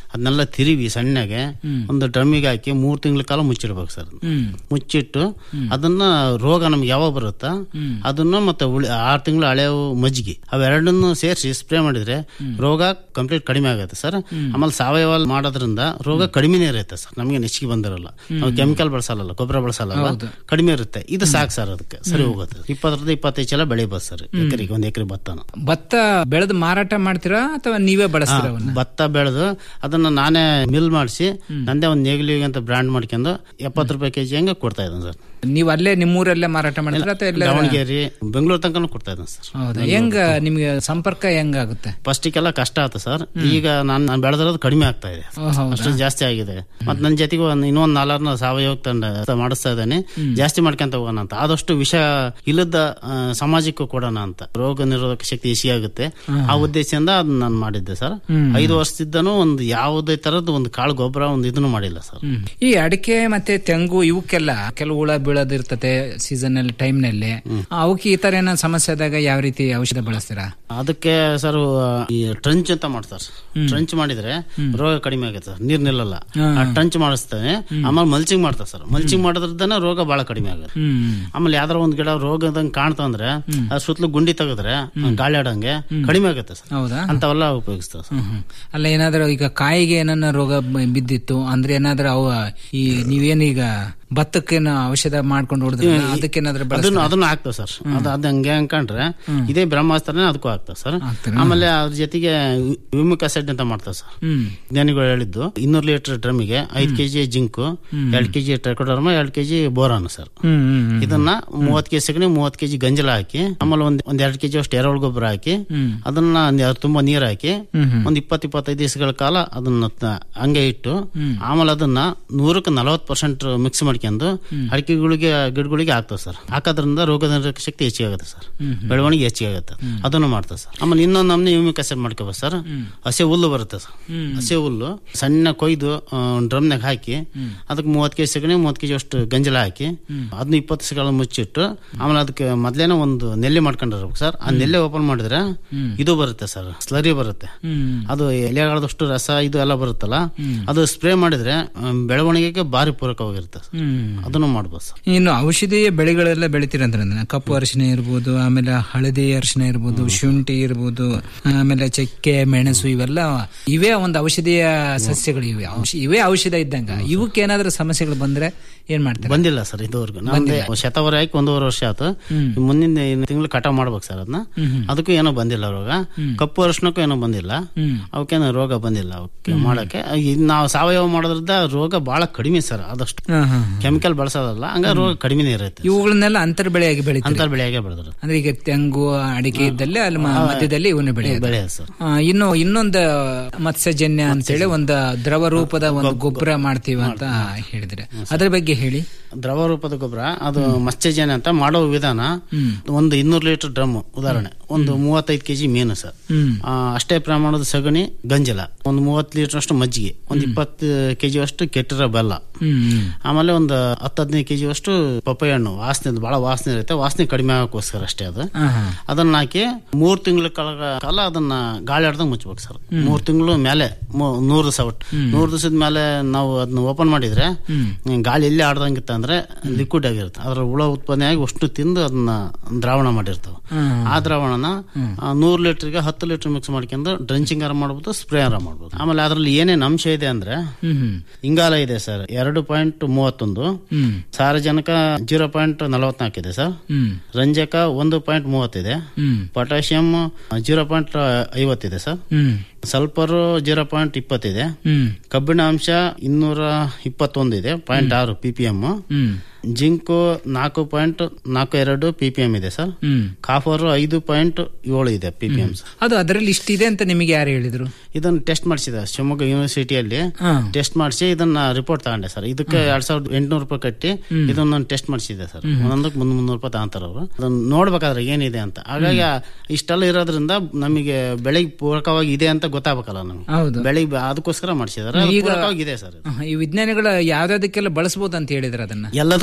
ಅದನ್ನೆಲ್ಲ ತಿರುವಿ ಸಣ್ಣಗೆ ಒಂದು ಡ್ರಮ್ಮಿಗೆ ಹಾಕಿ ಮೂರ್ ತಿಂಗಳ ಕಾಲ ಮುಚ್ಚಿಡ್ಬೇಕು ಸರ್ ಹ್ಮ್ ಮುಚ್ಚಿಟ್ಟು ಅದನ್ನ ರೋಗ ನಮ್ಗೆ ಯಾವಾಗ ಬರುತ್ತಾ ಅದನ್ನ ಮತ್ತೆ ಉಳಿ ಆರು ತಿಂಗಳು ಹಳೆವು ಮಜ್ಜಿಗೆ ಅವೆರಡನ್ನು ಸೇರಿಸಿ ಸ್ಪ್ರೇ ಮಾಡಿದ್ರೆ ರೋಗ ಕಂಪ್ಲೀಟ್ ಕಡಿಮೆ ಆಗುತ್ತೆ ಸರ್ ಆಮೇಲೆ ಸಾವಯವ ಮಾಡೋದ್ರಿಂದ ರೋಗ ಕಡಿಮೆನೇ ಇರುತ್ತೆ ಸರ್ ನಮಗೆ ನೆಚ್ಚಿಗೆ ಬಂದಿರಲ್ಲ ನಾವು ಕೆಮಿಕಲ್ ಬಳಸಲ್ಲ ಗೊಬ್ಬರ ಬಳಸಲ್ಲ ಕಡಿಮೆ ಇರುತ್ತೆ ಇದು ಸಾಕು ಸರ್ ಅದಕ್ಕೆ ಸರಿ ಹೋಗುತ್ತೆ ಇಪ್ಪತ್ತರಿಂದ ಇಪ್ಪತ್ತೈದು ಚಲ ಬೆಳಿಬೋದು ಸರ್ ಎಕರೆಗೆ ಒಂದ್ ಎಕರೆ ಭತ್ತನ ಭತ್ತ ಬೆಳೆದು ಮಾರಾಟ ಮಾಡ್ತೀರಾ ಅಥವಾ ನೀವೇ ಬಳಸ್ತೀರಾ ಅವನ್ನ ಭತ್ತ ಬೆಳೆದು ಅದನ್ನ ನಾನೇ ಮಿಲ್ ಮಾಡಿಸಿ ನಂದೇ ಒಂದು ನೇಗಿಲಿಗೆ ಅಂತ ಬ್ರ್ಯಾಂಡ್ ಮಾಡ್ಕೊಂಡು ಎಪ್ಪತ್ತು ರೂಪಾಯಿ ಕೆಜಿ ಹಂಗೆ ಕೊಡ್ತಾ ಇದ್ದೇನೆ ಸರ್ ನೀವು ಅಲ್ಲೇ ನಿಮ್ಮೂರಲ್ಲೇ ಮಾರಾಟ ಮಾಡ್ತೀರಾ ಅಥವಾ ಎಲ್ಲ ದಾವಣಗೆರೆ ಬೆಂಗಳೂರು ತನಕ ಕೊಡ್ತಾ ಇದ್ದೇನೆ ಸರ್ ಹೌದಾ ಹೆಂಗ ನಿಮ್ಗೆ ಸಂಪರ್ಕ ಹೆಂಗಾಗುತ್ತೆ ಫಸ್ಟಿಗೆಲ್ಲ ಕಷ್ಟ ಆಯ್ತು ಸರ್ ಈಗ ನಾನು ನಾನು ಬೆಳೆದಿರೋದು ಕಡಿಮೆ ಆಗ್ತಾ ಇದೆ ಓ, ಹೌದಾ? ಅಷ್ಟು ಜಾಸ್ತಿ ಆಗಿದೆ ಮತ್ತೆ ನನ್ನ ಜೊತೆಗೆ ಒಂದು ಇನ್ನೊಂದು ನಾಲ್ಕನ ಸಾವಯವ ತಂಡ ಮಾಡಿಸ್ತಾ ಇದ್ದಾನೆ ಜಾಸ್ತಿ ಮಾಡ್ಕೊಂತ ಹೋಗೋಣ ಅಂತ ಆದಷ್ಟು ವಿಷ ಇಲ್ಲದ ಆ, ಸಮಾಜಕ್ಕೂ ಕೊಡೋಣ ಅಂತ ರೋಗ ನಿರೋಧಕ ಶಕ್ತಿ ಹೆಚ್ಚಿಗೆ ಆಗುತ್ತೆ ಆ ಉದ್ದೇಶದಿಂದ ಅದನ್ನ ನಾನು ಮಾಡಿದ್ದೆ ಸರ್ ಐದು ವರ್ಷದಿದ್ದನು ಒಂದು ಯಾವುದೇ ತರದ್ದು ಒಂದು ಕಾಳು ಗೊಬ್ಬರ ಒಂದು ಇದನ್ನು ಮಾಡಿಲ್ಲ ಸರ್ ಹ್ಮ್. ಈ ಅಡಿಕೆ ಮತ್ತೆ ತೆಂಗು ಇವಕ್ಕೆಲ್ಲ ಕೆಲವು ಹುಳ ಬೀಳೋದಿರ್ತತೆ ಸೀಸನ್ ಅಲ್ಲಿ ಟೈಮ್ ನಲ್ಲಿ ಅವಕ್ಕೆ ಈ ತರ ಏನೋ ಸಮಸ್ಯೆ ಆದಾಗ ಯಾವ ರೀತಿ ಔಷಧ ಬಳಸ್ತೀರಾ ಅದಕ್ಕೆ ಸರ್ ಈ ಟ್ರಂಚ್ ಅಂತ ಮಾಡ್ತಾರೆ ಟ್ರಂಚ್ ಮಾಡಿದ್ರೆ ರೋಗ ಕಡಿಮೆ ಆಗುತ್ತೆ ಸರ್ ನೀರ್ ನಿಲ್ಲಲ್ಲ ಆ ಟ್ರಂಚ್ ಮಾಡಿಸ್ತಾನೆ ಆಮೇಲೆ ಮಲ್ಚಿಂಗ್ ಮಾಡ್ತಾರೆ ಸರ್ ಮಲ್ಚಿಂಗ್ ಮಾಡೋದ್ರಿಂದ ರೋಗ ಬಹಳ ಕಡಿಮೆ ಆಗುತ್ತೆ ಹ್ಮ್ ಆಮೇಲೆ ಯಾವ್ದಾರ ಒಂದ್ ಗಿಡ ರೋಗದಂಗ್ ಕಾಣ್ತಾ ಅಂದ್ರೆ ಅದ್ ಸುತ್ತಲೂ ಗುಂಡಿ ತೆಗೆದ್ರೆ ಗಾಳಿ ಆಡಂಗೆ ಕಡಿಮೆ ಆಗುತ್ತೆ ಸರ್ ಹೌದಾ ಅಂತವೆಲ್ಲ ಉಪಯೋಗಿಸ್ತಾವೆ ಸರ್ ಹ್ಮ್, ಹ್ಮ್. ಅಲ್ಲ ಏನಾದ್ರೂ ಈಗ ಕಾಯಿಗೆ ಏನನ್ನ ರೋಗ ಬ- ಬಿದ್ದಿತ್ತು ಅಂದ್ರೆ ಏನಾದ್ರೂ ಅವ ಈ ನೀವೇನೀಗ ಭತ್ತಕ್ಕೇನು ಔಷಧ ಮಾಡ್ಕೊಂಡು ಹೊಡೆದ್ರೆ ಅದಕ್ಕೇನಾದ್ರೂ ಅದನ್ನು ಬಳಸ್ತೀರಾ? ಅದನ್ನು ಆಗ್ತದೆ ಸರ್ ಅದು ಅದು ಹಂಗೆ ಅನ್ಕೊಂಡ್ರೆ ಇದೇ ಬ್ರಹ್ಮಾಸ್ತ್ರನೇ ಅದಕ್ಕೂ ಆಗ್ತದೆ ಸರ್ ಆಗ್ತದೆ. ಆಮೇಲೆ ಅದ್ರ ಜೊತೆಗೆ ವಿಮಿಕ್ ಅಸೆಡ್ ಅಂತ ಮಾಡ್ತಾರೆ ಸರ್ ಹ್ಮ್ ಜ್ಞಾನಿಗಳು ಹೇಳಿದ್ದು ಇನ್ನೂರು ಲೀಟರ್ ಡ್ರಮ್ಮಿಗೆ ಐದು ಕೆಜಿ ಜಿಂಕು ಎರಡು ಕೆಜಿ ಟ್ರೈಕೋಡರ್ಮ ಎರಡು ಕೆಜಿ ಬೋರಾನ್ ಸರ್ ಹ್ಮ್ ಹ್ಮ್ ಹ್ಮ್. ಇದನ್ನ ಮೂವತ್ ಕೆಜಿ ಸಗಣಿ ಮೂವತ್ ಕೆಜಿ ಗಂಜಲ ಹಾಕಿ ಆಮೇಲೆ ಒಂದ್ ಒಂದ್ ಎರಡು ಕೆಜಿ ಅಷ್ಟು ಎರೆಹುಳ ಗೊಬ್ಬರ ಹಾಕಿ ಅದನ್ನ ಒಂದ್ ಎರಡು ತುಂಬಾ ನೀರ್ ಹಾಕಿ ಒಂದ್ ಇಪ್ಪತ್ ಇಪ್ಪತ್ತೈದು ದಿವಸಗಳ ಕಾಲ ಅದನ್ನ ತ- ಹಂಗೆ ಇಟ್ಟು ಆಮೇಲೆ ಅದನ್ನ ನೂರಕ್ಕೆ ನಲವತ್ತು ಪರ್ಸೆಂಟ್ ಮಿಕ್ಸ್ ಮಾಡ್ಕೊಂಡು ಅಡಿಕೆಗಳಿಗೆ ಗಿಡಗಳಿಗೆ ಹಾಕ್ತದೆ ಸರ್ ಹಾಕೋದ್ರಿಂದ ರೋಗ ನಿರೋಧಕ ಶಕ್ತಿ ಹೆಚ್ಚಿಗೆ ಆಗುತ್ತೆ ಸರ್ ಬೆಳವಣಿಗೆ ಹೆಚ್ಚಿಗೆ ಆಗುತ್ತೆ ಅದನ್ನು ಮಾಡ್ತದೆ ಸರ್ ಆಮೇಲೆ ಇನ್ನೊಂದು ನಮ್ನಿ ಯೂಮಿಕ್ ಅಸೆಡ್ ಮಾಡ್ಕೋಬೋದು ಸರ್ ಹಸೆ ಹುಲ್ಲು ಬರುತ್ತೆ ಸರ್ ಹಸೆ ಹುಲ್ಲು ಸಣ್ಣ ಕೊಯ್ದು ಡ್ರಮ್ನಾಗ ಹಾಕಿ ಅದಕ್ಕೆ ಮೂವತ್ತು ಕೆಜಿ ಸಗಣಿ ಮೂವತ್ತು ಕೆಜಿ ಅಷ್ಟು ಗಂಜಲ ಹಾಕಿ ಅದನ್ನ ಇಪ್ಪತ್ತು ಸೆಕೆಂಡ್ ಮುಚ್ಚಿಟ್ಟು ಆಮೇಲೆ ಅದಕ್ಕೆ ಮೊದ್ಲೇನೆ ಒಂದು ನೆಲ್ಲಿ ಮಾಡ್ಕೊಂಡಿರ್ಬೇಕು ಸರ್ ಆ ನೆಲ್ಲೆ ಓಪನ್ ಮಾಡಿದ್ರೆ ಇದು ಬರುತ್ತೆ ಸರ್ ಸ್ಲರಿ ಬರುತ್ತೆ ಅದು ಎಲೆಗಳದಷ್ಟು ರಸ ಇದು ಎಲ್ಲ ಬರುತ್ತಲ್ಲ ಅದು ಸ್ಪ್ರೇ ಮಾಡಿದ್ರೆ ಆಮ್, ಬೆಳವಣಿಗೆಗೆ ಭಾರಿ ಪೂರಕವಾಗಿರುತ್ತೆ ಸರ್. ಹ್ಮ್ ಅದನ್ನು ಮಾಡ್ಬೋದು ಸರ್ ಇನ್ನು ಔಷಧೀಯ ಬೆಳೆಗಳೆಲ್ಲ ಬೆಳಿತೀರಂದ್ರೆ ಕಪ್ಪು ಅರಿಶಿನ ಇರ್ಬೋದು ಆಮೇಲೆ ಹಳದಿ ಅರಿಶಿನ ಇರ್ಬೋದು ಶುಂಠಿ ಇರ್ಬೋದು ಆಮೇಲೆ ಚಕ್ಕೆ ಮೆಣಸು ಇವೆಲ್ಲ ಇವೇ ಒಂದು ಔಷಧೀಯ ಸಸ್ಯಗಳು ಇವೆ ಔಷ- ಇವೇ ಔಷಧ ಇದ್ದಂಗ ಇವಕ್ಕೆ ಏನಾದ್ರೂ ಸಮಸ್ಯೆಗಳು ಬಂದ್ರೆ ಏನ್ ಮಾಡ್ತಾರೆ ಬಂದಿಲ್ಲ ಸರ್ ಇದುವರೆಗೂ ನಮ್ದೇ ಶತವರೆ ಹಾಕಿ ಒಂದೂವರೆ ವರ್ಷ ಆಯ್ತು ಈ ಮುಂದಿನ ತಿಂಗಳು ಕಟಾವ್ ಮಾಡ್ಬೇಕು ಸರ್ ಅದನ್ನ ಅದಕ್ಕೂ ಏನೋ ಬಂದಿಲ್ಲ ರೋಗ ಕಪ್ಪು ಅರಿಶಿನಕ್ಕೂ ಏನೋ ಬಂದಿಲ್ಲ ಅವಕ್ಕೇನೋ ರೋಗ ಬಂದಿಲ್ಲ ಅವಕ್ಕೆ ಮಾಡಕ್ಕೆ ಇದ್ ನಾವು ಸಾವಯವ ಮಾಡೋದ್ರಿಂದ ರೋಗ ಬಹಳ ಕಡಿಮೆ ಸರ್ ಆದಷ್ಟು ಹಾ, ಹಾ. ಕೆಮಿಕಲ್ ಬಳಸೋದಲ್ಲ ಹಂಗ ರೋಗ ಕಡಿಮೆನೇ ಇರುತ್ತೆ ಇವುಗಳನ್ನೆಲ್ಲ ಅಂತರ ಬೆಳೆಯಾಗಿ ಬೆಳಿತಾರೆ ಅಂತರ್ ಬೆಳೆಯಾಗೆ ಬೆಳೆದ್ರು ಅಂದ್ರೆ ಈಗ ತೆಂಗು ಅಡಿಕೆ ಇದ್ದಲ್ಲಿ ಅಲ್ಲಿ ಮ- ಮಧ್ಯದಲ್ಲಿ ಇವನ್ನ ಬೆಳೆಯೋದು ಬೆಳೆಯೋದು ಸರ್ ಆ, ಇನ್ನು ಇನ್ನೊಂದು ಮತ್ಸ್ಯಜನ್ಯ ಅಂತೇಳಿ ಒಂದು ದ್ರವ ರೂಪದ ಒಂದು ಗೊಬ್ಬರ ಮಾಡ್ತೀವಿ ಅಂತ ಹೇಳಿದ್ರೆ ಅದ್ರ ಬಗ್ಗೆ ಹೇಳಿ ದ್ರವ ರೂಪದ ಗೊಬ್ಬರ ಅದು ಮತ್ಸ್ಯಜನ್ಯ ಅಂತ ಮಾಡೋ ವಿಧಾನ ಒಂದು ಇನ್ನೂರು ಲೀಟರ್ ಡ್ರಮ್ ಉದಾಹರಣೆ ಒಂದು ಮೂವತ್ತೈದು ಕೆಜಿ ಮೀನು ಸರ್ ಹ್ಮ್ ಆ, ಅಷ್ಟೇ ಪ್ರಮಾಣದ ಸಗಣಿ ಗಂಜಲ ಒಂದು ಮೂವತ್ತು ಲೀಟರ್ ಅಷ್ಟು ಮಜ್ಜಿಗೆ ಒಂದು ಇಪ್ಪತ್ತು ಕೆಜಿ ಅಷ್ಟು ಕೆಟ್ಟಿರೋ ಬೆಲ್ಲ ಹ್ಮ್ ಹ್ಮ್. ಆಮೇಲೆ ಒಂದು ಹತ್ತು ಹದಿನೈದು ಕೆಜಿ ಅಷ್ಟು ಪಪ್ಪಾಯ ಹಣ್ಣು ವಾಸನೆ ಬಹಳ ವಾಸನೆ ಇರುತ್ತೆ ವಾಸನೆ ಕಡಿಮೆ ಆಗೋಕ್ಕೋಸ್ಕರ ಅಷ್ಟೇ ಅದು ಹಾ, ಹಾ. ಅದನ್ನ ಹಾಕಿ ಮೂರ್ ತಿಂಗಳ ಕಾಲ ಅದನ್ನ ಗಾಳಿ ಆಡ್ದಂಗ್ ಮುಚ್ಬೇಕು ಸರ್ ಮೂರ್ ತಿಂಗಳು ಮೇಲೆ ಮೂ- ನೂರು ದಿವಸ ಒಟ್ಟು ನೂರು ದಿವಸದ ಮೇಲೆ ನಾವು ಅದನ್ನ ಓಪನ್ ಮಾಡಿದ್ರೆ ಗಾಳಿ ಎಲ್ಲಿ ಆಡ್ದಂಗಿತ್ತ ಅಂದ್ರೆ ಲಿಕ್ವಿಡ್ ಆಗಿರುತ್ತೆ ಅದ್ರ ಹುಳ ಉತ್ಪನ್ನ ಆಗಿ ಅಷ್ಟು ತಿಂದು ಅದನ್ನ ದ್ರಾವಣ ಮಾಡಿರ್ತಾವ ಆ ದ್ರಾವಣನ ಆ, ನೂರು ಲೀಟರ್ಗೆ ಹತ್ತು ಲೀಟರ್ ಮಿಕ್ಸ್ ಮಾಡ್ಕೊಂಡು ಡ್ರಂಚಿಂಗ್ ಆರ ಮಾಡ್ಬೋದು ಸ್ಪ್ರೇ ಆರ ಮಾಡ್ಬೋದು ಆಮೇಲೆ ಅದ್ರಲ್ಲಿ ಏನೇನ್ ಅಂಶ ಇದೆ ಅಂದ್ರೆ ಹ್ಮ್ ಹ್ಮ್. ಇಂಗಾಲ ಇದೆ ಸರ್ ಎರಡು ಪಾಯಿಂಟ್ ಮೂವತ್ತೊಂದು ಹ್ಮ್ ಸಾರಜನಕ ಜೀರೋ ಪಾಯಿಂಟ್ ನಲವತ್ನಾಲ್ಕು ಇದೆ ಸರ್ ಹ್ಮ್ ರಂಜಕ ಒಂದು ಪಾಯಿಂಟ್ ಮೂವತ್ತಿದೆ ಹ್ಮ್ ಪೊಟ್ಯಾಷಿಯಂ ಜೀರೋ ಪಾಯಿಂಟ್ ಐವತ್ತಿದೆ ಸರ್ ಹ್ಮ್ ಸಲ್ಫರ್ ಜೀರೋ ಪಾಯಿಂಟ್ ಇಪ್ಪತ್ತಿದೆ ಹ್ಮ್ ಕಬ್ಬಿಣ ಅಂಶ ಇನ್ನೂರ ಇಪ್ಪತ್ತೊಂದು ಇದೆ ಪಾಯಿಂಟ್ ಆರು ಪಿ ಪಿ ಎಂ ಹ್ಮ್ ಜಿಂಕು ನಾಲ್ಕು ಪಾಯಿಂಟ್ ನಾಲ್ಕು ಎರಡು ಪಿ ಪಿ ಎಂ ಇದೆ ಸರ್ ಹ್ಮ್ ಕಾಫರ್ ಐದು ಪಾಯಿಂಟ್ ಏಳು ಇದೆ ಪಿ ಪಿ ಎಂ ಅದು ಅದರಲ್ಲಿ ಇಷ್ಟಿದೆ ಅಂತ ನಿಮಗೆ ಯಾರು ಹೇಳಿದ್ರು ಇದನ್ನ ಟೆಸ್ಟ್ ಮಾಡಿಸಿದೆ ಶಿವಮೊಗ್ಗ ಯೂನಿವರ್ಸಿಟಿಯಲ್ಲಿ ಹಾ. ಟೆಸ್ಟ್ ಮಾಡಿಸಿ ಇದನ್ನ ರಿಪೋರ್ಟ್ ತಗೊಂಡೆ ಸರ್ ಇದಕ್ಕೆ ಎರಡ್ ಸಾವಿರದ ಎಂಟುನೂರು ರೂಪಾಯಿ ಕಟ್ಟಿ ಇದನ್ನ ಟೆಸ್ಟ್ ಮಾಡಿಸಿದೆ ಸರ್ ಒಂದೊಂದಕ್ಕೆ ಮುಂದ್ ಮುನ್ನೂರು ರೂಪಾಯಿ ತಗೊಂತಾರ ಅವರು ಅದನ್ನ ನೋಡ್ಬೇಕಾದ್ರೆ ಏನಿದೆ ಅಂತ ಹಾಗಾಗಿ ಇಷ್ಟೆಲ್ಲ ಇರೋದ್ರಿಂದ ನಮಗೆ ಬೆಳೆಗೆ ಪೂರಕವಾಗಿ ಇದೆ ಅಂತ ಗೊತ್ತಾಗಬೇಕಲ್ಲ ನಮ್ಗೆ ಹೌದು ಬೆಳಿಗ್ಗೆ ಅದಕ್ಕೋಸ್ಕರ ಮಾಡಿಸಿದಾರೆ ಈಗ- ಪೂರಕವಾಗಿ ಇದೆ ಸರ್ ಇದು. ಆಹಾ, ಈ ವಿಜ್ಞಾನಿಗಳು ಯಾವ್ದಾದಕ್ಕೆಲ್ಲ ಬಳಸಬಹುದು ಅಂತ ಹೇಳಿದ್ರೆ ಅದನ್ನ ಎಲ್ಲದಕ್ಕೂ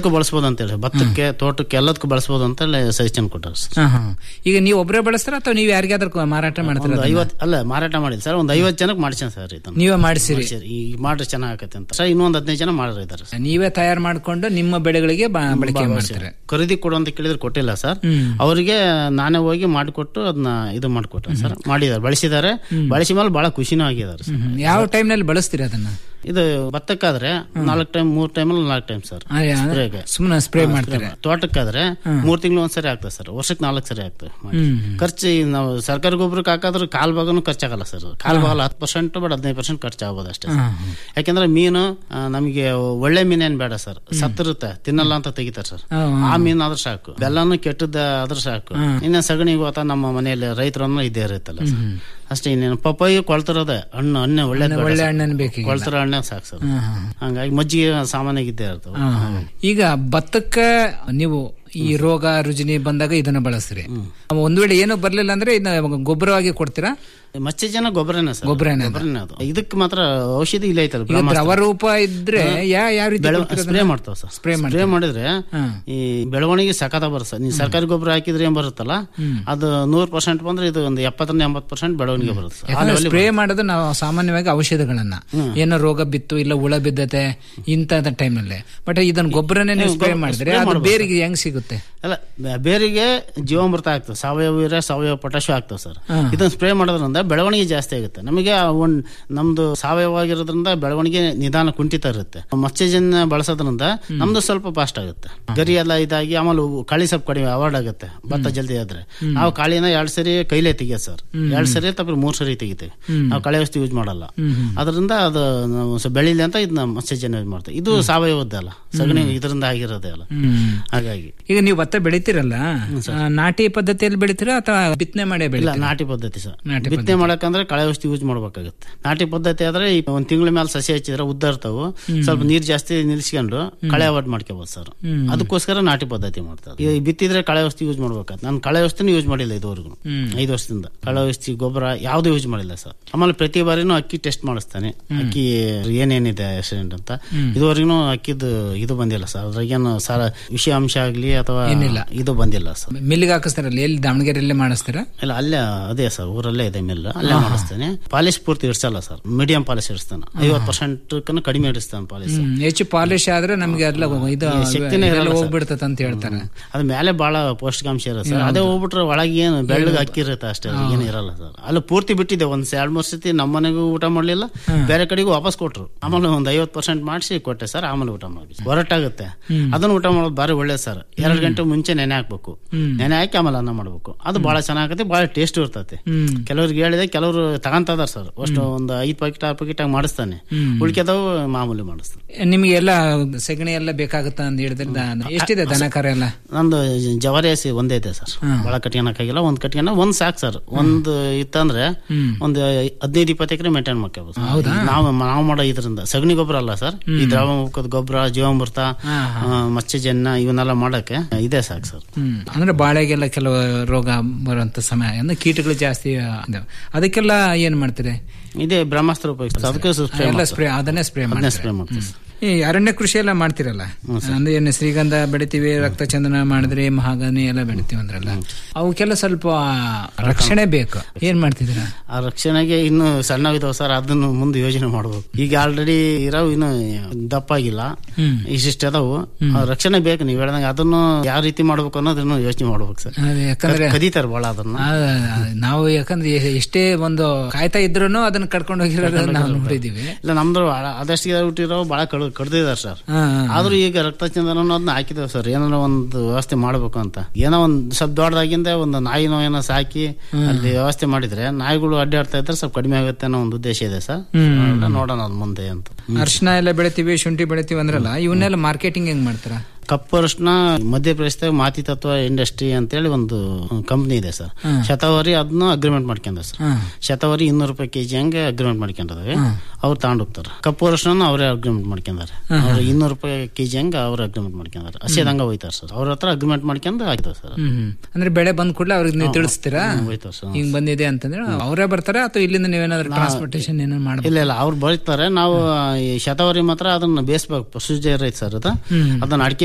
ಎಲ್ಲದಕ್ಕೂ ಬಳಸ್ಬೋದು ಅಂತ ಹೇಳಿ ಭತ್ತಕ್ಕೆ ತೋಟಕ್ಕೆ ಎಲ್ಲದಕ್ಕೂ ಬಳಸ್ಬೋದು ಅಂತ ಹೇಳಿ ಸಜೆಷನ್ ಕೊಟ್ಟಾರೆ ಸರ್ ಹಾ, ಹಾ. ಈಗ ನೀವು ಒಬ್ಬರೇ ಬಳಸ್ತಾರ ಅಥವಾ ನೀವು ಯಾರಿಗಾದ್ರೂ ಮಾರಾಟ ಮಾಡ್ತೀರಾ ಒಂದು ಅದನ್ನ? ಐವತ್ ಅಲ್ಲ ಮಾರಾಟ ಮಾಡಿಲ್ಲ ಸರ್ ಒಂದು ಐವತ್ತು ಜನಕ್ಕೆ ಮಾಡಿಸ್ಯಾನ ಸರ್ ಇದನ್ನ ನೀವೇ ಮಾಡಿಸಿರಿ ಮಾಡಿಸ್ಯಾರ. ಈಗ ಮಾಡ್ರೆ ಚೆನ್ನಾಗ್ ಆಕತ್ತೆ ಅಂತ ಸರ್ ಇನ್ನೊಂದು ಹದಿನೈದು ಜನ ಮಾಡೋರು ಇದಾರೆ ಸರ್. ನೀವೇ ತಯಾರು ಮಾಡ್ಕೊಂಡು ನಿಮ್ಮ ಬೆಳೆಗಳಿಗೆ ಬ- ಬಳಕೆ ಬಾ- ಮಾಡ್ತಾರೆ ಖರೀದಿ ಕೊಡು ಅಂತ ಕೇಳಿದ್ರೆ ಕೊಟ್ಟಿಲ್ಲ ಸರ್ ಹ್ಮ್. ಅವರಿಗೆ ನಾನೇ ಹೋಗಿ ಮಾಡಿಕೊಟ್ಟು ಅದನ್ನ ಇದು ಮಾಡಿಕೊಟ್ಟೆ ಸರ್ ಮಾಡಿದ್ದಾರೆ ಬಳಸಿದ್ದಾರೆ ಬಳಸಿ ಮೇಲೆ ಬಹಳ ಖುಷಿನೂ ಆಗಿದ್ದಾರೆ ಸರ್ ಹ್ಮ್. ಯಾವ ಟೈಮ್ ನಲ್ಲಿ ಬಳಸ್ತೀರಿ ಅದನ್ನ ಇದು ಭತ್ತಕ್ಕಾದ್ರೆ ನಾಲ್ಕು ಟೈಮ್ ಮೂರ್ ಟೈಮ್ ನಾಲ್ಕು ಟೈಮ್ ಸರ್ ಆ, ಯಾ- ಸ್ಪ್ರೇಗೆ. ಸುಮ್ನೆ ಸ್ಪ್ರೇ ಹಾ, ಮಾಡ್ತಾರೆ ಸ್ಪ್ರೇ. ತೋಟಕ್ಕಾದ್ರೆ ಮೂರ್ ತಿಂಗಳು ಒಂದ್ಸರಿ ಆಗ್ತದೆ ಸರ್ ವರ್ಷಕ್ಕೆ ನಾಲ್ಕು ಸರಿ ಆಗ್ತದೆ ಮಾಡಿ. ಹ್ಮ್. ಖರ್ಚು ಈ ನಾವು ಸರ್ಕಾರಿ ಗೊಬ್ಬರಕ್ಕೆ ಹಾಕಾದ್ರೆ ಕಾಲ್ ಭಾಗನು ಖರ್ಚಾಗಲ್ಲ ಸರ್ ಕಾಲ್ ಭಾಗ ಹತ್ತು ಪರ್ಸೆಂಟ್ ಬಟ್ ಹದಿನೈದು ಪರ್ಸೆಂಟ್ ಖರ್ಚಾಗ್ಬೋದು ಅಷ್ಟೇ ಸರ್. ಯಾಕಂದ್ರೆ ಮೀನು ಆ, ನಮಗೆ ಒಳ್ಳೆ ಮೀನೇನ್ ಬೇಡ ಸರ್ ಸತ್ತಿರುತ್ತೆ ತಿನ್ನಲ್ಲ ಅಂತ ತೆಗಿತಾರೆ ಸರ್ ಹಾ, ಹಾ. ಆ ಮೀನ್ ಆದ್ರೆ ಸಾಕು ಬೆಲ್ಲನು ಕೆಟ್ಟದ ಆದ್ರೆ ಸಾಕು ಇನ್ನ ಸಗಣಿ ಗೊತ್ತಾ ನಮ್ಮ ಮನೆಯಲ್ಲಿ ರೈತರನ್ನ ಇದ್ದೇ ಇರುತ್ತಲ್ಲ ಸರ್ ಅಷ್ಟೇ ಇನ್ನೇನು ಪಪ್ಪಾಯಿ ಕೊಳ್ತಿರೋದೆ ಹಣ್ಣು ಹಣ್ಣೆ ಒಳ್ಳೆ ಒಳ್ಳೆ ಹಣ್ಣನ್ನು ಬೇಕೀಗಿಲ್ಲ. ಕೊಳ್ತಿರೋ ಹಣ್ಣೆ ಸಾಕು ಸರ್ ಹಂಗಾಗಿ ಮಜ್ಜಿಗೆ ಸಾಮಾನ್ಯವಾಗಿ ಇದ್ದೇ ಇರ್ತವೆ ಹಾ, ಹಾ. ಈಗ ಭತ್ತಕ್ಕೆ ನೀವು ಈ ರೋಗ ರುಜಿನಿ ಬಂದಾಗ ಇದನ್ನ ಬಳಸ್ತೀರಿ ಒಂದ್ ವೇಳೆ ಏನೂ ಬರ್ಲಿಲ್ಲ ಅಂದ್ರೆ ಇದನ್ನ ಗೊಬ್ಬರವಾಗಿ ಕೊಡ್ತೀರಾ ಮಚ್ಚೆ ಜನ ಗೊಬ್ಬರನೇ ಸರ್ ಗೊಬ್ಬರನೇ ಅದು. ಗೊಬ್ಬರನೇ ಅದು ಇದಕ್ಕೆ ಮಾತ್ರ ಔಷಧಿ ಇಲ್ಲ ಐತಲ್ಲ ಈಗ ದ್ರವ ರೂಪ ಇದ್ರೆ ಯಾ ಯಾವ ರೀತಿ ಕೊಡ್ತೀರಾ ಸ್ಪ್ರೇ ಅದನ್ನ? ಮಾಡ್ತಾವ ಸರ್ ಸ್ಪ್ರೇ ಸ್ಪ್ರೇ ಮಾಡಿದ್ರೆ ಈ ಬೆಳವಣಿಗೆ ಸಖತ ಬರುತ್ತೆ ಸರ್ ನೀವು ಸರ್ಕಾರಿ ಗೊಬ್ಬರ ಹಾಕಿದ್ರೆ ಏನ್ ಬರುತ್ತಲ್ಲ ಅದು ನೂರ್ ಪರ್ಸೆಂಟ್ ಬಂದ್ರೆ ಇದು ಒಂದು ಎಪ್ಪತ್ತರಿಂದ ಎಂಬತ್ತು ಪರ್ಸೆಂಟ್ ಬೆಳವಣಿಗೆ ಬರುತ್ತೆ ಸರ್. ಆ ಯಾಕಂದ್ರೆ level ಸ್ಪ್ರೇ ಮಾಡೋದು ನಾವು ಸಾಮಾನ್ಯವಾಗಿ ಔಷಧಗಳನ್ನ ಏನೋ ರೋಗ ಬಿತ್ತು ಇಲ್ಲ ಹುಳ ಬಿದ್ದತೆ ಇಂತ ಟೈಮಲ್ಲಿ ಬಟ್ ಇದನ್ನ ಗೊಬ್ಬರನೇ ನೀವು ನೀವು ಸ್ಪ್ರೇ ಗೊಬ್ಬರ ಮಾಡಿದ್ರೆ spray ಅದು ಮಾಡ್ಬೋದು ಬೇರಿಗೆ ಹೆಂಗ್ ಸಿಗುತ್ತೆ ಅಲ್ಲ ಬೆ- ಬೇರಿಗೆ ಜೀವಾಮೃತ ಆಗ್ತದೆ ಸಾವಯವ ಯೂರಿಯಾ ಸಾವಯವ ಪೊಟ್ಯಾಶು ಆಗ್ತದೆ ಸರ್ ಹಾ. ಇದನ್ನ ಸ್ಪ್ರೇ ಮಾಡೋದ್ರಿಂದ ಬೆಳವಣಿಗೆ ಜಾಸ್ತಿ ಆಗುತ್ತೆ ನಮಗೆ ಆ ಒಂದ್ ನಮ್ದು ಸಾವಯವ ಆಗಿರೋದ್ರಿಂದ ಬೆಳವಣಿಗೆ ನಿಧಾನ ಕುಂಠಿತ ಇರುತ್ತೆ ಮತ್ಸ್ಯಜನ್ಯ ಬಳಸೋದ್ರಿಂದ ನಮ್ದು ಸ್ವಲ್ಪ ಫಾಸ್ಟ್ ಆಗುತ್ತೆ ಗರಿ ಎಲ್ಲ ಇದಾಗಿ ಆಮೇಲೆ ಅವು ಕಾಳಿ ಸ್ವಲ್ಪ ಕಡಿಮೆ ಅವಾರ್ಡ್ ಆಗುತ್ತೆ ಭತ್ತ ಜಲ್ದಿ ಆದ್ರೆ ನಾವು ಕಾಳಿನ ಎರಡ್ ಸರಿ ಕೈಲೇ ತೆಗಿಯ ಸರ್ ಎರಡ್ ಸರಿ ತಪ್ಪ ಮೂರ್ ಸರಿ ತೆಗಿತೇವೆ ನಾವು ಕಳೆ ಔಷಧಿ ಯೂಸ್ ಮಾಡಲ್ಲ ಅದರಿಂದ ಅದು ನಾವು ಸ್ವಲ್ಪ ಬೆಳಿಲಿ ಅಂತ ಇದನ್ನ ಮತ್ಸ್ಯಜನ್ಯ ಯೂಸ್ ಮಾಡ್ತೇವೆ ಇದು ಸಾವಯವದ್ದೇ ಅಲ್ಲ ಸಗಣಿ ಇದರಿಂದ ಆಗಿರೋದೇ ಅಲ್ಲ ಹಾಗಾಗಿ ಈಗ ನೀವು ಭತ್ತ ಬೆಳಿತೀರಲ್ಲ ಆ, ನಾಟಿ ಪದ್ಧತಿಯಲ್ಲಿ ಬೆಳಿತೀರಾ ಅಥವಾ ಬಿತ್ತನೆ ಮಾಡೇ ಇಲ್ಲ ಬೆಳಿತೀರಾ ನಾಟಿ ಪದ್ಧತಿ ಸರ್ ನಾಟಿ ಬಿತ್ತನೆ ಮಾಡಕಂದ್ರೆ ಕಳೆ ಔಷಧಿ ಯೂಸ್ ಮಾಡ್ಬೇಕಾಗುತ್ತೆ ನಾಟಿ ಪದ್ಧತಿ ಆದ್ರೆ ಈ ಒಂದ್ ತಿಂಗಳ ಮೇಲೆ ಸಸಿ ಹಚ್ಚಿದ್ರೆ ಉದ್ದ ಇರ್ತಾವು ಸ್ವಲ್ಪ ನೀರ್ ಜಾಸ್ತಿ ನಿಲ್ಸ್ಕೊಂಡು ಕಳೆ ಅವಾಯ್ಡ್ ಮಾಡ್ಕೋಬಹುದು ಸರ್ ಹ್ಮ್. ಅದಕ್ಕೋಸ್ಕರ ನಾಟಿ ಪದ್ಧತಿ ಮಾಡ್ತಾರೆ ಈ ಬಿತ್ತಿದ್ರೆ ಕಳೆ ಔಷಧಿ ಯೂಸ್ ಮಾಡ್ಬೇಕಾಗ್ತದೆ ನಾನು ಕಳೆ ಔಷಧಿನ ಯೂಸ್ ಮಾಡಿಲ್ಲ ಇದುವರೆಗೂ ಹ್ಮ್. ಐದು ವರ್ಷದಿಂದ ಕಳೆ ಔಷಧಿ ಗೊಬ್ಬರ ಯಾವ್ದು ಯೂಸ್ ಮಾಡಿಲ್ಲ ಸರ್ ಆಮೇಲೆ ಪ್ರತಿ ಬಾರಿನೂ ಅಕ್ಕಿ ಟೆಸ್ಟ್ ಮಾಡಿಸ್ತಾನೆ ಅಕ್ಕಿ ಏನೇನಿದೆ ಆಕ್ಸಿಡೆಂಟ್ ಅಂತ ಇದುವರೆಗೂ ಅಕ್ಕಿದು ಇದು ಬಂದಿಲ್ಲ ಸರ್ ಅದ್ರಾಗೇನು ಸಾರ ವಿಷಯ ಅಂಶ ಆಗ್ಲಿ ಅಥವಾ ಏನಿಲ್ಲ. ಇದು ಬಂದಿಲ್ಲ ಸರ್ ಮಿಲ್ಲಿಗೆ ಹಾಕಿಸ್ತಾರಲ್ಲ ಎಲ್ಲಿ ದಾವಣಗೆರೆಯಲ್ಲೇ ಮಾಡಿಸ್ತೀರಾ ಇಲ್ಲ ಅಲ್ಲೇ ಅದೇ ಸರ್ ಊರಲ್ಲೇ ಇದೆ ಮಿಲ್ ಅಲ್ಲೇ ಮಾಡಿಸ್ತೇನೆ ಪಾಲಿಶ್ ಪೂರ್ತಿ ಇಡ್ಸಲ್ಲ ಸರ್ ಮೀಡಿಯಂ ಪಾಲಿಶ್ ಇಡಿಸ್ತಾನೆ ಐವತ್ತು ಪರ್ಸೆಂಟ್ ಕಡಿಮೆ ಇಡಿಸ್ತಾನೆ ಪಾಲಿಶ್ ಹ್ಮ್, ಹೆಚ್ಚು ಪಾಲಿಶ್ ಆದ್ರೆ ನಮ್ಗೆ ಎಲ್ಲ ಇದು ಈ ಶಕ್ತಿನೇ ಇದೆಲ್ಲ ಇರಲ್ಲ ಸರ್. ಹೋಗ್ಬಿಡ್ತದೆ ಅಂತ ಹೇಳ್ತಾರೆ ಅದ ಮೇಲೆ ಬಹಳ ಪೌಷ್ಟಿಕಾಂಶ ಇರುತ್ತೆ ಸರ್ ಅದೇ ಹೋಗ್ಬಿಟ್ರೆ ಒಳಗೆ ಏನು ಬೆಳ್ಳಗೆ ಅಕ್ಕಿ ಇರುತ್ತೆ ಅಷ್ಟೇ ಏನು ಇರಲ್ಲ ಸರ್ ಅಲ್ಲಿ ಪೂರ್ತಿ ಬಿಟ್ಟಿದೆ ಒಂದ್ ಎರಡ್ ಮೂರ್ ಸತಿ ನಮ್ಮ ಮನೆಗೂ ಊಟ ಮಾಡ್ಲಿಲ್ಲ ಬೇರೆ ಕಡೆಗೂ ವಾಪಸ್ ಕೊಟ್ರು ಆಮೇಲೆ ಒಂದ್ ಐವತ್ತು ಪರ್ಸೆಂಟ್ ಮಾಡಿಸಿ ಕೊಟ್ಟೆ ಸರ್ ಆಮೇಲೆ ಊಟ ಮಾಡಿ ಹೊರಟಾಗುತ್ತೆ ಅದನ್ನ ಊಟ ಮಾಡೋದು ಬಾರಿ ಒಳ್ಳೆ ಸರ್ ಎರಡ್ ಗಂಟೆ ಮುಂಚೆ ನೆನೆ ಹಾಕ್ಬೇಕು ನೆನೆ ಹಾಕಿ ಆಮೇಲೆ ಅನ್ನ ಮಾಡ್ಬೇಕು ಅದು ಬಹಳ ಚೆನ್ನಾಗತ್ತೆ ಬಹಳ ಟೇಸ್ಟ್ ಇರ್ತೈತೆ ಹ್ಮ್. ಕೆಲವ್ರಿಗೆ ಹೇಳಿದೆ ಕೆಲವರು ತಗೊಂತದಾರ ಸರ್ ಅಷ್ಟು ಒಂದು ಐದ್ ಪಾಕೆಟ್ ಆರು ಪಾಕೆಟ್ ಆಗಿ ಮಾಡಿಸ್ತಾನೆ ಉಳ್ಕೆದವು ಮಾಮೂಲಿ ಮಾಡಿಸ್ತಾನೆ ನಿಮಗೆ ಎಲ್ಲ ಸಗಣಿ ಎಲ್ಲ ಬೇಕಾಗುತ್ತಾ ಅಂತ ಹೇಳಿದ್ರೆ ದ- ಎಷ್ಟಿದೆ ದನ ಕರ ಎಲ್ಲ ನಂದು ಜವಾರಿ ಹಸಿ ಒಂದೇ ಇದೆ ಸರ್ ಬಹಳ ಕಟ್ಕೊಳಕ್ಕಾಗಿಲ್ಲ ಒಂದ್ ಕಟ್ಕೊಳ ಒಂದ್ ಸಾಕು ಸರ್ ಒಂದು ಇತ್ತಂದ್ರೆ ಒಂದು ಹದಿನೈದು ಇಪ್ಪತ್ತು ಎಕರೆ ಮೇಂಟೈನ್ ಮಾಡ್ಕೋಬಹುದು ನಾವು ನಾವು ಮಾಡೋ ಇದರಿಂದ ಸಗಣಿ ಗೊಬ್ಬರ ಅಲ್ಲ ಸರ್ ಈ ದ್ರವ ಮುಖದ ಗೊಬ್ಬರ ಜೀವಾಮೃತ ಆ, ಮತ್ಸ್ಯಜನ್ಯ ಇವನ್ನೆಲ್ಲ ಮಾಡಕ್ಕೆ ಇದೇ ಸಾಕು ಸರ್ ಹ್ಮ್ ಅಂದ್ರೆ ಬಾಳೆಗೆಲ್ಲ ಕೆಲವು ರೋಗ ಬರುವಂತ ಸಮಯ ಅಂದ್ರೆ ಕೀಟಗಳು ಜಾಸ್ತಿ ಇದಾವೆ. ಅದಕ್ಕೆಲ್ಲ ಏನ್ ಮಾಡ್ತೀರಿ ಇದೇ ಬ್ರಹ್ಮಾಸ್ತ್ರ ಉಪಯೋಗಿಸ್ತಾರೆ ಅದಕ್ಕೆ ಸ್ಪ್ರೇ ಎಲ್ಲ ಸ್ಪ್ರೇ ಅದನ್ನೇ ಸ್ಪ್ರೇ ಅದನ್ನೇ ಮಾಡ್ತೀರಿ ಸ್ಪ್ರೇ ಮಾಡ್ತೀವಿ ಸರ್. ಈ ಅರಣ್ಯ ಕೃಷಿ ಎಲ್ಲ ಮಾಡ್ತಿರಲ್ಲ ಅಂದ್ರೆ ಏನು ಶ್ರೀಗಂಧ ಬೆಳಿತೀವಿ ರಕ್ತಚಂದನ ಮಾಡಿದ್ರಿ ಮಹಾಗನಿ ಎಲ್ಲ ಬೆಳಿತೀವಿ ಅಂದ್ರಲ್ಲ ಅವಕ್ಕೆಲ್ಲ ಸ್ವಲ್ಪ ರಕ್ಷಣೆ ಬೇಕು ಏನ್ ಮಾಡ್ತಿದ್ದೀರಾ ಆ ರಕ್ಷಣೆಗೆ ಇನ್ನು ಸಣ್ಣವಿದಾವ ಸರ್ ಅದನ್ನು ಮುಂದೆ ಯೋಜನೆ ಮಾಡ್ಬೇಕು ಈಗ ಆಲ್ರೆಡಿ ಇರೋ ಇನ್ನು ದಪ್ಪಾಗಿಲ್ಲ ಹ್ಮ್. ಇಷ್ಟಿಷ್ಟ ಅದಾವು ಆ ರಕ್ಷಣೆ ಬೇಕು ನೀವು ಹೇಳ್ದಂಗೆ ಅದನ್ನು ಯಾವ ರೀತಿ ಮಾಡ್ಬೇಕು ಅನ್ನೋದನ್ನು ಯೋಚನೆ ಮಾಡ್ಬೇಕು ಸರ್ ಅದೇ ಯಾಕಂದ್ರೆ ಕದೀತಾರೆ ಬಹಳ ಅದನ್ನ ಆ, ನಾವು ಯಾಕಂದ್ರೆ ಎ- ಎಷ್ಟೇ ಒಂದು ಕಾಯ್ತಾ ಇದ್ರು ಅದನ್ನ ಕಡ್ಕೊಂಡು ಹೋಗಿರೋದು ನಾವು ನೋಡಿದೀವಿ ಇಲ್ಲ ನಮ್ದು ಆದಷ್ಟು ಹುಟ್ಟಿರೋ ಬಹಳ ಕಡ್ ಕಡ್ದಿದ್ದಾರೆ ಸರ್ ಹಾ, ಹಾ, ಹಾ. ಆದ್ರೂ ಈಗ ರಕ್ತಚಂದನ ಅನ್ನೋದನ್ನ ಹಾಕಿದ್ದೇವೆ ಸರ್ ಏನಾರ ಒಂದು ವ್ಯವಸ್ಥೆ ಮಾಡ್ಬೇಕು ಅಂತ ಏನೋ ಒಂದ್ ಸ್ವಲ್ಪ ದೊಡ್ಡದಾಗಿಂದ ಒಂದು ನಾಯಿನೋ ಏನೋ ಸಾಕಿ ಅಲ್ಲಿ ವ್ಯವಸ್ಥೆ ಮಾಡಿದ್ರೆ ನಾಯಿಗಳು ಅಡ್ಡಾಡ್ತಾ ಇದ್ರೆ ಸ್ವಲ್ಪ ಕಡಿಮೆ ಆಗುತ್ತೆ ಅನ್ನೋ ಒಂದು ಉದ್ದೇಶ ಇದೆ ಸರ್ ಹ್ಮ್. ನೋಡೋಣ ಅದ್ ಮುಂದೆ ಅಂತ ಅರ್ಶಿನ ಎಲ್ಲ ಬೆಳಿತೀವಿ ಶುಂಠಿ ಬೆಳಿತೀವಿ ಅಂದ್ರಲ್ಲ ಇವನ್ನೆಲ್ಲ ಮಾರ್ಕೆಟಿಂಗ್ ಹೆಂಗ್ ಮಾಡ್ತಾರ ಕಪ್ಪು ಅರಿಶಿನ ಮಧ್ಯಪ್ರದೇಶದಾಗ ಮಾತಿ ತತ್ವ ಇಂಡಸ್ಟ್ರಿ ಅಂತೇಳಿ ಒಂದು ಕಂಪ್ನಿ ಇದೆ ಸರ್ ಶತಾವರಿ ಅದನ್ನ ಅಗ್ರಿಮೆಂಟ್ ಮಾಡ್ಕೊಂಡ ಸರ್ ಶತಾವರಿ ಇನ್ನೂರು ರೂಪಾಯಿ ಕೆಜಿ ಹಂಗೆ ಅಗ್ರಿಮೆಂಟ್ ಮಾಡ್ಕೊಂಡಿದಾವೆ ಅವ್ರು ತಗೊಂಡ್ ಹೋಗ್ತಾರೆ ಕಪ್ಪು ಅರಿಶಿನ ಅವರೇ ಅಗ್ರಿಮೆಂಟ್ ಮಾಡ್ಕೊಂಡಾರೆ ಅವ್ರು ಇನ್ನೂರು ರೂಪಾಯಿ ಕೆಜಿ ಹಂಗೆ ಅವ್ರ ಅಗ್ರಿಮೆಂಟ್ ಮಾಡ್ಕೊಂಡಾರೆ ಹಸಿದಂಗ ಹೋಯ್ತಾರೆ ಸರ್ ಅವ್ರ ಹತ್ರ ಅಗ್ರಿಮೆಂಟ್ ಮಾಡ್ಕೊಂಡು ಹಾಕಿದಾರೆ ಸರ್ ಹ್ಮ್ ಅಂದ್ರೆ ಬೆಳೆ ಬಂದ್ ಕೂಡಲೇ ಅವ್ರಿಗೆ ನೀವು ತಿಳಿಸ್ತೀರಾ ಹೋಯ್ತಾರೆ ಸರ್ ಹಿಂಗ್ ಬಂದಿದೆ ಅಂತಂದ್ರೆ ಅವರೇ ಬರ್ತಾರೆ ಅಥವಾ ಇಲ್ಲಿಂದ ನೀವೇನಾದ್ರೂ ಟ್ರಾನ್ಸ್ಪೋರ್ಟೇಶನ್ ಏನಾದ್ರು ಮಾಡ್ಬೇಕು ಇಲ್ಲ ಇಲ್ಲ ಅವ್ರು ಬರೀತಾರೆ ನಾವು ಈ ಶತಾವರಿ ಮಾತ್ರ ಅದನ್ನ ಬೇಯಿಸ್ಬೇಕು ಪ್ರೊಸೀಜರ್ ಐತೆ ಸರ್ ಅದು ಅದನ್ನ ಅಡಿಕೆ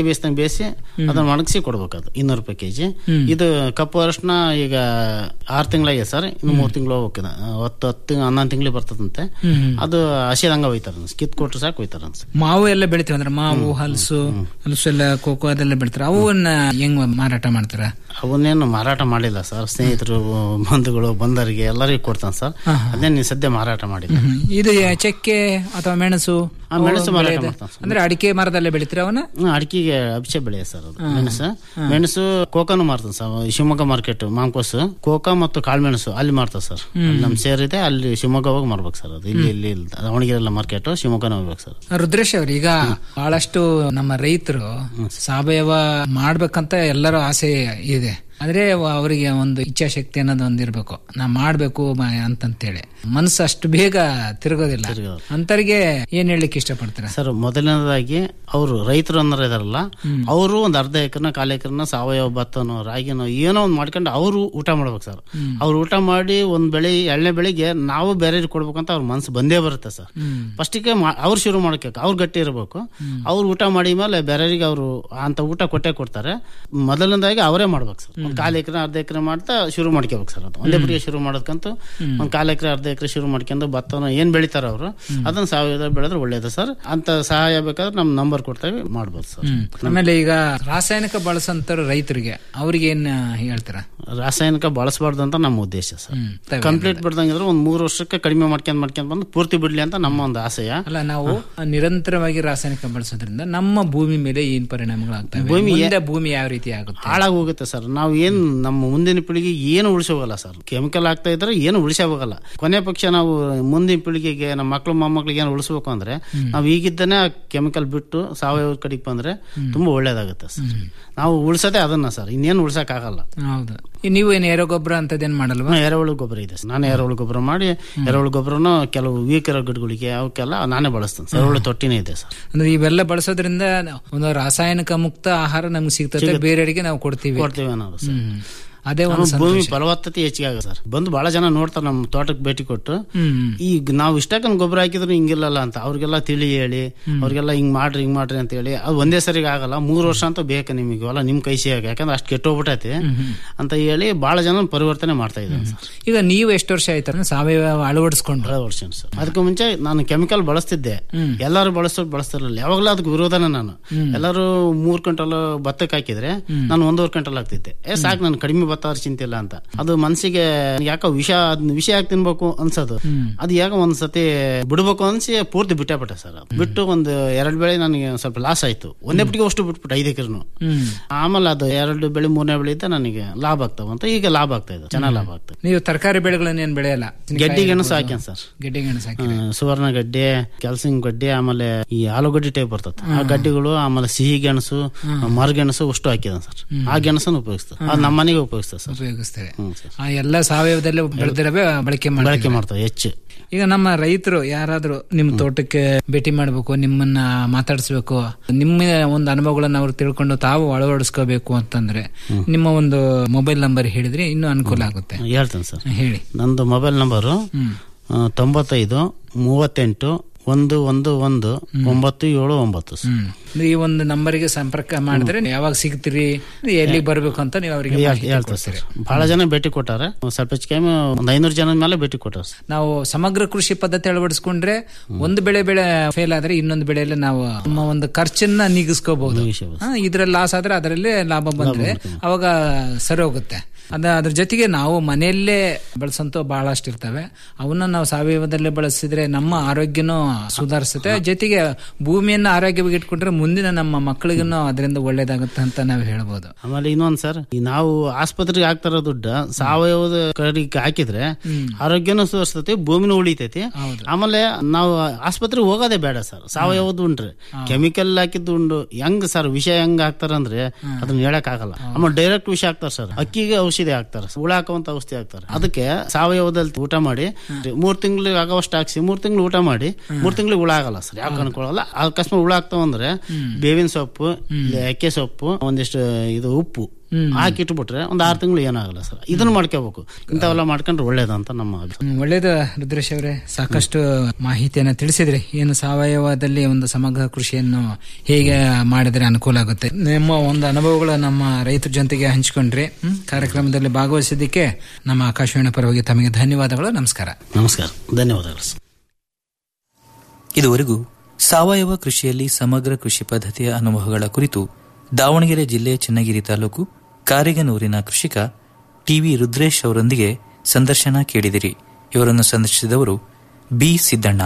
ಬೇಯಿಸ್ದಂಗೆ ಬೇಯಿಸಿ ಅದನ್ನ ಒಣಗಿಸಿ ಕೊಡ್ಬೇಕು ಅದು ಇನ್ನೂರು ರೂಪಾಯಿ ಕೆಜಿ ಇದು ಕಪ್ಪು ಅರಶಿನ ಈಗ ಆರು ತಿಂಗಳಾಗಿದೆ ಸರ್ ಇನ್ನು ಮೂರು ತಿಂಗಳು ಹೋಗ್ಬೇಕು ಇದು. ಹತ್ತು ಹತ್ತು ಹನ್ನೊಂದು ತಿಂಗಳಿಗೆ ಬರ್ತದಂತೆ ಅದು ಹಸಿದಂಗ ಹೋಯ್ತಾರ ಕಿತ್ ಕೊಟ್ರೆ ಸಾಕು ಹೋಯ್ತಾರ ಅನ್ಸ ಮಾವು ಎಲ್ಲ ಬೆಳಿತೀವಿ ಅಂದ್ರೆ ಮಾವು ಹಲಸು ಹಲಸು ಎಲ್ಲ ಕೋಕೋ ಅದೆಲ್ಲ ಬೆಳಿತಾರೆ ಅವನ್ನ ಹೆಂಗ್ ಮಾರಾಟ ಮಾಡ್ತಾರ ಅವನ್ನೇನು ಮಾರಾಟ ಮಾಡಿಲ್ಲ ಸರ್ ಸ್ನೇಹಿತರು ಬಂಧುಗಳು ಬಂದರಿಗೆ ಎಲ್ಲರಿಗೂ ಕೊಡ್ತಾನೆ ಸರ್ ಅದೇ ನೀವು ಸದ್ಯ ಮಾರಾಟ ಮಾಡಿಲ್ಲ ಇದು ಚಕ್ಕೆ ಅಥವಾ ಮೆಣಸು ಆ, ಮೆಣಸು ಅವು ಮಾರಾಟ ಬೆಳೆಯೋದು? ಮಾಡ್ತಾನೆ ಸರ್. ಅಂದ್ರೆ ಅಡಿಕೆ ಮರದಲ್ಲೇ ಬೆಳಿತೀರ ಅವನ್ನ ಹ್ಮ್, ಅಡಿಕೆಗೆ ಅಭಿಷೇಕ ಬೆಳೆಯ ಸರ್ ಅದು ಮೆಣಸು ಮೆಣಸು ಕೋಕಾನು ಮಾರ್ತಾನೆ ಸರ್ ಶಿವಮೊಗ್ಗ ಮಾರ್ಕೆಟ್ ಮಾಂಕೋಸ್ ಕೋಕಾ ಮತ್ತು ಕಾಳುಮೆಣಸು ಅಲ್ಲಿ ಮಾರ್ತಾವೆ ಸರ್ ಅಲ್ಲಿ ನಮ್ ಸೇರಿದೆ ಅಲ್ಲಿ ಶಿವಮೊಗ್ಗ ಹೋಗಿ ಮಾರ್ಬೇಕು ಸರ್ ಅದು ಇಲ್ಲಿ ಇಲ್ಲಿ ಇಲ್ಲ. ದಾವಣಗೆರೆ ಮಾರ್ಕೆಟ್ ಶಿವಮೊಗ್ಗನ ಹೋಗ್ಬೇಕು ಸರ್ ರುದ್ರೇಶ್ ಅವ್ರು ಈಗ ಬಹಳಷ್ಟು ನಮ್ಮ ರೈತರು ಸಾವಯವ ಮಾಡ್ಬೇಕಂತ ಎಲ್ಲರ ಆಸೆ ಇದೆ ಆದ್ರೆ ಅವ- ಅವರಿಗೆ ಒಂದು ಇಚ್ಛಾಶಕ್ತಿ ಅನ್ನೋದು ಒಂದಿರ್ಬೇಕು ನಾ ಮಾಡ್ಬೇಕು ಮ- ಅಂತಂತೇಳಿ ಮನಸ್ಸು ಅಷ್ಟು ಬೇಗ ತಿರುಗೋದಿಲ್ಲ ಅಂತರಿಗೆ ಏನ್ ಹೇಳಲಿಕ್ಕೆ ಇಷ್ಟಪಡ್ತೀರಾ ಸರ್ ಮೊದಲನೇದಾಗಿ ಅವರು ರೈತರು ಅನ್ನೋರು ಇದಾರಲ್ಲ ಅವರು ಒಂದು ಅರ್ಧ ಎಕರೆನ ಕಾಲು ಎಕರೆನ ಸಾವಯವ ಭತ್ತನೋ ರಾಗಿನೋ ಏನೋ ಒಂದು ಮಾಡ್ಕೊಂಡು ಅವರು ಊಟ ಮಾಡ್ಬೇಕು ಸರ್ ಅವ್ರು ಊಟ ಮಾಡಿ ಒಂದ್ ಬೆಳೆ ಎಳ್ಳೆ ಬೆಳಿಗ್ಗೆ ನಾವು ಬೇರೆ ಕೊಡ್ಬೇಕಂತ ಅವ್ರ ಮನ್ಸು ಬಂದೇ ಬರುತ್ತೆ ಸರ್ ಫಸ್ಟಿಗೆ ಅವ್ರು ಶುರು ಮಾಡ್ಬೇಕು ಅವ್ರು ಗಟ್ಟಿ ಇರಬೇಕು ಅವ್ರು ಊಟ ಮಾಡಿ ಮೇಲೆ ಬೇರೆಯವರಿಗೆ ಅವರು ಅಂತ ಊಟ ಕೊಟ್ಟೆ ಕೊಡ್ತಾರೆ ಮೊದಲನೇದಾಗಿ ಅವರೇ ಮಾಡ್ಬೇಕು ಸರ್ ಒಂದು ಕಾಲು ಎಕರೆ ಅರ್ಧ ಎಕರೆ ಮಾಡ್ತಾ ಶುರು ಮಾಡ್ಕೋಬೇಕು ಸರ್ ಅದು ಒಂದೇ ಬಿಡಿಗೆ ಶುರು ಮಾಡೋದಕ್ಕಂತೂ ಒಂದು ಕಾಲು ಎಕರೆ ಅರ್ಧ ಎಕರೆ ಶುರು ಮಾಡ್ಕೊಂಡು ಭತ್ತನ ಏನ್ ಬೆಳಿತಾರ ಅವರು ಅದನ್ನ ಸಾವಯವ ಬೆಳೆದ್ರೆ ಒಳ್ಳೇದು ಸರ್ ಅಂತ ಸಹಾಯ ಬೇಕಾದ್ರೆ ನಮ್ ನಂಬರ್ ಕೊಡ್ತೇವೆ ಮಾಡ್ಬೋದು ಸರ್ ಆಮೇಲೆ ಈಗ ರಾಸಾಯನಿಕ ಬಳಸಂತಾರ ರೈತರಿಗೆ ಅವ್ರಿಗೆ ಏನ್ ಹೇಳ್ತೀರಾ ರಾಸಾಯನಿಕ ಬಳಸಬಾರ್ದು ಅಂತ ನಮ್ಮ ಉದ್ದೇಶ ಸರ್ ಕಂಪ್ಲೀಟ್ ಬಿಡ್ದಂಗಿದ್ರೆ ಒಂದ್ ಮೂರು ವರ್ಷಕ್ಕೆ ಕಡಿಮೆ ಮಾಡ್ಕೊಂಡ್ ಮಾಡ್ಕೊಂಡ್ ಬಂದು ಪೂರ್ತಿ ಬಿಡ್ಲಿ ಅಂತ ನಮ್ಮ ಒಂದು ಆಸೆಯ ಅಲ್ಲ ನಾವು ನಿರಂತರವಾಗಿ ರಾಸಾಯನಿಕ ಬಳಸೋದ್ರಿಂದ ನಮ್ಮ ಭೂಮಿ ಮೇಲೆ ಏನ್ ಪರಿಣಾಮಗಳಾಗ್ತವೆ ಭೂಮಿ ಮುಂದೆ ಭೂಮಿ ಯಾವ ರೀತಿ ಆಗುತ್ತೆ ಹಾಳಾಗಿ ಹೋಗುತ್ತೆ ಸರ್ ನಾವು ಏನ್ ನಮ್ಮ ಮುಂದಿನ ಪೀಳಿಗೆ ಏನು ಉಳಿಸೋಗಲ್ಲ ಸರ್ ಕೆಮಿಕಲ್ ಆಗ್ತಾ ಇದ್ರೆ ಏನು ಉಳಿಸೇ ಹೋಗಲ್ಲ ಕೊನೆ ಪಕ್ಷ ನಾವು ಮುಂದಿನ ಪೀಳಿಗೆಗೆ ನಮ್ಮ ಮಕ್ಕಳು ಮೊಮ್ಮಕ್ಳಿಗೆ ಏನು ಉಳಿಸ್ಬೇಕು ಅಂದ್ರೆ ನಾವು ಈಗಿದ್ದಾನೆ ಕೆಮಿಕಲ್ ಬಿಟ್ಟು ಸಾವಯವ ಕಡೆಗೆ ಬಂದ್ರೆ ತುಂಬಾ ಒಳ್ಳೇದಾಗುತ್ತೆ ಸರ್ ನಾವು ಉಳಿಸೋದೇ ಅದನ್ನ ಸರ್ ಇನ್ನೇನು ಉಳ್ಸಕ್ ಆಗಲ್ಲ ಹೌದು ಈ ನೀವು ಏನ್ ಏರೋ ಗೊಬ್ಬರ ಅಂತದೇನ್ ಮಾಡಲ್ವಾ ಎರೆಹುಳು ಗೊಬ್ಬರ ಇದೆ ಸರ್. ನಾನು ಎರೆಹುಳು ಗೊಬ್ಬರ ಮಾಡಿ ಎರೆಹುಳು ಗೊಬ್ಬರನು ಕೆಲವು ವೀಕ್ ಇರೋ ಗಿಡಗಳಿಗೆ ಅವಕ್ಕೆಲ್ಲ ನಾನೇ ಬಳಸ್ತೇನೆ ಸರ್ ಎರೆಹುಳು ತೊಟ್ಟಿನೇ ಇದೆ ಸರ್ ಅಂದ್ರೆ ಇವೆಲ್ಲ ಬಳಸೋದ್ರಿಂದ ಒಂದು ರಾಸಾಯನಿಕ ಮುಕ್ತ ಆಹಾರ ನಮ್ಗೆ ಸಿಗ್ತದೆ ಬೇರೆಯವರಿಗೆ ನಾವು ಕೊಡ್ತೀವಿ ಕೊಡ್ತೀವಿ ಅನ್ನೋದು ಸರ್ ಹ್ಮ್. ಅದೇ ಒಂದು ನಮ್ಮ ಭೂಮಿ ಫಲವತ್ತತೆ ಹೆಚ್ಚಿಗೆ ಆಗುತ್ತೆ ಸರ್ ಬಂದು ಬಹಳ ಜನ ನೋಡ್ತಾರೆ ನಮ್ಮ ತೋಟಕ್ಕೆ ಭೇಟಿ ಕೊಟ್ಟು ಹ್ಮ್ ಈಗ ನಾವು ಇಷ್ಟಕ್ಕನ್ ಗೊಬ್ಬರ ಹಾಕಿದ್ರು ಹಿಂಗಿಲ್ಲಲ್ಲ ಅಂತ ಅವ್ರಿಗೆಲ್ಲ ತಿಳಿ ಹೇಳಿ ಅವ್ರಿಗೆಲ್ಲ ಹಿಂಗ್ ಮಾಡ್ರಿ ಹಿಂಗ್ ಮಾಡ್ರಿ ಅಂತ ಹೇಳಿ ಅದು ಒಂದೇ ಸರಿಗೆ ಆಗಲ್ಲ ಮೂರು ವರ್ಷ ಅಂತ ಬೇಕು ನಿಮಗೆ ಹೊಲ ನಿಮ್ ಕೈ ಸಿಗಾಕ ಯಾಕಂದ್ರೆ ಅಷ್ಟು ಕೆಟ್ಟೋಗ್ಬಿಟ್ಟೈತಿ ಅಂತ ಹೇಳಿ ಬಹಳ ಜನ ಪರಿವರ್ತನೆ ಮಾಡ್ತಾ ಇದ್ದಾರೆ ಸರ್ ಈಗ ನೀವು ಎಷ್ಟು ವರ್ಷ ಆಯ್ತು ಸಾವಯವ ಅಳವಡಿಸ್ಕೊಂಡು ಬಹಳ ವರ್ಷ ಸರ್ ಅದಕ್ಕೆ ಮುಂಚೆ ನಾನು ಕೆಮಿಕಲ್ ಬಳಸ್ತಿದ್ದೆ ಎಲ್ಲರೂ ಬಳಸೋ ಬಳಸ್ತಿರಲಿಲ್ಲ ಯಾವಾಗಲೂ ಅದಕ್ಕೆ ವಿರೋಧನ ನಾನು ಎಲ್ಲರೂ ಮೂರ್ ಕ್ವಿಂಟಲ್ ಭತ್ತಕ್ಕೆ ಹಾಕಿದ್ರೆ ನಾನು ಒಂದೂವರೆ ಕ್ವಿಂಟಲ್ ಹಾಕ್ತಿದ್ದೆ ಏ ಸಾಕು ನಾನು ಕಡಿಮೆ ಭತ್ತ ಆದ್ರೆ ಚಿಂತೆ ಇಲ್ಲ ಅಂತ ಅದು ಮನ್ಸಿಗೆ ಯಾಕೋ ವಿಷ ಅದ್ನ ವಿಷ ಯಾಕೆ ತಿನ್ಬೇಕು ಅನ್ಸೋದು ಅದು ಯಾಕೆ ಒಂದ್ ಸತಿ ಬಿಡ್ಬೇಕು ಅನ್ಸಿ ಪೂರ್ತಿ ಬಿಟ್ಟೆ ಬಿಟ್ಟೆ ಸರ್ ಅದು. ಬಿಟ್ಟು ಒಂದು ಎರಡು ಬೆಳೆ ನನಗೆ ಒಂದ್ ಸ್ವಲ್ಪ ಲಾಸ್ ಆಯ್ತು ಒಂದೇ ಬಿಟ್ಟಿಗೆ ಅಷ್ಟು ಬಿಟ್ಬಿಟ್ಟು ಐದು ಎಕರೆನು ಆಮೇಲೆ ಅದು ಎರಡು ಬೆಳೆ ಮೂರನೇ ಬೆಳೆ ಇದ್ದ ನನಗೆ ಲಾಭ ಆಗ್ತಾವಂತ ಈಗ ಲಾಭ ಆಗ್ತಾ ಇದೆ ಚೆನ್ನಾಗಿ ಲಾಭ ಆಗ್ತದೆ ನೀವು ತರಕಾರಿ ಬೆಳೆಗಳನ್ನ ಏನ್ ಬೆಳೆಯಲ್ಲ ಗೆಡ್ಡೆ ಗೆಣಸು ಹಾಕ್ಯಾನ ಸರ್ ಗೆಡ್ಡೆ ಗೆಣಸು ಹಾಕಿ ಆ, ಸುವರ್ಣ ಗಡ್ಡೆ ಕ್ಯಾಲ್ಸಿಯಂ ಗಡ್ಡೆ ಆಮೇಲೆ ಈ ಆಲೂಗಡ್ಡೆ ಟೈಪ್ ಬರ್ತದೆ ಆ ಗಡ್ಡೆಗಳು ಆಮೇಲೆ ಸಿಹಿ ಗೆಣಸು ಮರಗೆಣಸು ಅಷ್ಟು ಹಾಕಿದ ಸರ್ ಆ ಗೆಣಸನ್ನು ಉಪಯೋಗಿಸ್ತದೆ ಅದು ನಮ್ಮ ಮನೆಗೆ ಉಪಯೋಗಿಸ್ತದೆ ಸರ್ ಉಪಯೋಗಿಸ್ತೇವೆ ಹ್ಮ್ ಸರ್ ಆ ಎಲ್ಲ ಸಾವಯವದಲ್ಲೇ ಬೆಳೆದಿರವೇ ಬಳಕೆ ಬಳಕೆ ಮಾಡಿ ಮಾಡ್ತಾರೆ ಹೆಚ್ಚು ಈಗ ನಮ್ಮ ರೈತರು ಯಾರಾದ್ರೂ ನಿಮ್ ತೋಟಕ್ಕೆ ಭೇಟಿ ಮಾಡಬೇಕು ನಿಮ್ಮನ್ನ ಮಾತಾಡಿಸ್ಬೇಕು ನಿಮ್ಮ ಒಂದು ಅನುಭವಗಳನ್ನ ಅವ್ರು ತಿಳ್ಕೊಂಡು ತಾವು ಅಳವಡಿಸ್ಕೋಬೇಕು ಅಂತಂದ್ರೆ ನಿಮ್ಮ ಒಂದು ಮೊಬೈಲ್ ನಂಬರ್ ಹೇಳಿದ್ರೆ ಇನ್ನೂ ಅನುಕೂಲ ಆಗುತ್ತೆ ಹೇಳ್ತೇನೆ ಸರ್ ಹೇಳಿ ನಂದು ಮೊಬೈಲ್ ನಂಬರು ಆ, ತೊಂಬತ್ತೈದು ಮೂವತ್ತೆಂಟು ಒಂದು ಒಂದು ಒಂದು ಒಂಬತ್ತು ಏಳು ಒಂಬತ್ತು ಸರ್ ಹ್ಮ್ ಅಂದ್ರೆ ಈ ಒಂದು ನಂಬರಿಗೆ ಸಂಪರ್ಕ ಮಾಡಿದ್ರೆ ಯಾವಾಗ ಸಿಗ್ತೀರಿ ಎಲ್ಲಿಗೆ ಬರ್ಬೇಕು ಅಂತ ನೀವು ಅವರಿಗೆ ಮಾಹಿತಿ ಹೇಳ್ತಾರೆ ಸರ್ ಬಹಳ ಜನ ಭೇಟಿ ಕೊಟ್ಟಾರೆ ಸ್ವಲ್ಪ ಹೆಚ್ಚು ಕಮ್ಮಿ ಒಂದು ಐನೂರು ಜನದ ಮೇಲೆ ಭೇಟಿ ಕೊಟ್ಟಾರೆ ಸರ್ ನಾವು ಸಮಗ್ರ ಕೃಷಿ ಪದ್ಧತಿ ಅಳವಡಿಸ್ಕೊಂಡ್ರೆ ಒಂದು ಬೆಳೆ ಬೆಳೆ ಫೇಲ್ ಆದ್ರೆ ಇನ್ನೊಂದು ಬೆಳೆಯಲ್ಲಿ ನಾವು ನಮ್ಮ ಒಂದು ಖರ್ಚನ್ನ ನೀಗಿಸ್ಕೋಬಹುದು ಇದ್ರಲ್ಲಿ ಲಾಸ್ ಆದ್ರೆ ಅದರಲ್ಲೇ ಲಾಭ ಬಂದ್ರೆ ಅವಾಗ ಸರಿ ಹೋಗುತ್ತೆ ಅದ ಅದ್ರ ಜೊತೆಗೆ ನಾವು ಮನೆಯಲ್ಲೇ ಬಳಸಂತ ಬಹಳಷ್ಟು ಇರ್ತವೆ ಅವನ್ನ ನಾವು ಸಾವಯವದಲ್ಲೇ ಬಳಸಿದ್ರೆ ನಮ್ಮ ಆರೋಗ್ಯನೂ ಸುಧಾರಿಸುತ್ತೆ ಜೊತೆಗೆ ಭೂಮಿಯನ್ನ ಆರೋಗ್ಯವಾಗಿ ಇಟ್ಕೊಂಡ್ರೆ ಮುಂದಿನ ನಮ್ಮ ಮಕ್ಕಳಿಗೂ ಅದರಿಂದ ಒಳ್ಳೇದಾಗುತ್ತೆ ಅಂತ ನಾವು ಹೇಳ್ಬೋದು ಆಮೇಲೆ ಇನ್ನೊಂದ್ ಸರ್ ಈ ನಾವು ಆಸ್ಪತ್ರೆಗೆ ಹಾಕ್ತಾರ ದುಡ್ಡು ಸಾವಯವದ ಕಡೆಗೆ ಹಾಕಿದ್ರೆ ಆರೋಗ್ಯನೂ ಸುಧಾರಿಸ್ತೈತಿ ಭೂಮಿನೂ ಉಳಿತೈತಿ ಆಮೇಲೆ ನಾವು ಆಸ್ಪತ್ರೆಗೆ ಹೋಗೋದೇ ಬೇಡ ಸರ್ ಸಾವಯವದ ಉಂಡ್ರಿ ಕೆಮಿಕಲ್ ಹಾಕಿದ್ದು ಉಂಡು ಹೆಂಗ್ ಸರ್ ವಿಷ ಹೆಂಗ್ ಹಾಕ್ತಾರ ಅಂದ್ರೆ ಅದನ್ನ ಹೇಳಕ್ ಆಗಲ್ಲ ಆಮೇಲೆ ಡೈರೆಕ್ಟ್ ವಿಷ ಹಾಕ್ತಾರ ಸರ್ ಅಕ್ಕಿಗೆ ಔಷಧಿ ಹಾಕ್ತಾರೆ ಹುಳ ಹಾಕುವಂತ ಔಷಧಿ ಹಾಕ್ತಾರೆ ಅದಕ್ಕೆ ಸಾವಯವದಲ್ಲಿ ಊಟ ಮಾಡಿ ಮೂರ್ ತಿಂಗಳಿಗೆ ಆಗೋವಷ್ಟು ಹಾಕ್ಸಿ ಮೂರ್ ತಿಂಗಳು ಊಟ ಮಾಡಿ ಮೂರ್ ತಿಂಗಳಿಗೆ ಹುಳ ಆಗಲ್ಲ ಸರ್ ಯಾಕೆ ಅನ್ಕೊಳ್ಳಲ್ಲ ಅಕಸ್ಮಾತ್ ಹುಳ ಆಗ್ತಾವ ಅಂದ್ರೆ ಬೇವಿನ ಸೊಪ್ಪು ಇಲ್ಲ ಎಕ್ಕೆ ಸೊಪ್ಪು ಒಂದಿಷ್ಟು ಇದು ಉಪ್ಪು ಹಾಕಿ ಇಟ್ಬಿಟ್ರೆ ಒಂದು ಆರು ತಿಂಗಳು ಏನಾಗಲ್ಲ ಸರ್ ಇದನ್ನ ಮಾಡ್ಕೋಬೇಕು ಇಂಥವೆಲ್ಲ ಮಾಡ್ಕೊಂಡ್ರೆ ಒಳ್ಳೇದಂತ ನಮ್ಮ ಅಭಿಪ್ರಾಯ ಹ್ಮ್, ಒಳ್ಳೇದು ರುದ್ರೇಶ್ ಅವರೇ ಸಾಕಷ್ಟು ಮಾಹಿತಿಯನ್ನ ತಿಳಿಸಿದ್ರಿ ಏನು ಸಾವಯವದಲ್ಲಿ ಒಂದು ಸಮಗ್ರ ಕೃಷಿಯನ್ನು ಹೇಗೆ ಮಾಡಿದ್ರೆ ಅನುಕೂಲ ಆಗುತ್ತೆ ನಿಮ್ಮ ಒಂದು ಅನುಭವಗಳು ನಮ್ಮ ರೈತರ ಜೊತೆಗೆ ಹಂಚಿಕೊಂಡ್ರಿ ಹ್ಮ್, ಕಾರ್ಯಕ್ರಮದಲ್ಲಿ ಭಾಗವಹಿಸಿದ್ದಕ್ಕೆ ನಮ್ಮ ಆಕಾಶವಾಣಿ ಪರವಾಗಿ ತಮಗೆ ಧನ್ಯವಾದಗಳು ನಮಸ್ಕಾರ ನಮಸ್ಕಾರ ಧನ್ಯವಾದಗಳು ಸರ್ ಇದುವರೆಗೂ ಸಾವಯವ ಕೃಷಿಯಲ್ಲಿ ಸಮಗ್ರ ಕೃಷಿ ಪದ್ಧತಿಯ ಅನುಭವಗಳ ಕುರಿತು ದಾವಣಗೆರೆ ಜಿಲ್ಲೆ ಚನ್ನಗಿರಿ ತಾಲೂಕು ಕಾರಿಗನೂರಿನ ಕೃಷಿಕ ಟಿವಿ ರುದ್ರೇಶ್ ಅವರೊಂದಿಗೆ ಸಂದರ್ಶನ ಕೇಳಿದಿರಿ ಇವರನ್ನು ಸಂದರ್ಶಿಸಿದವರು ಬಿ ಸಿದ್ದಣ್ಣ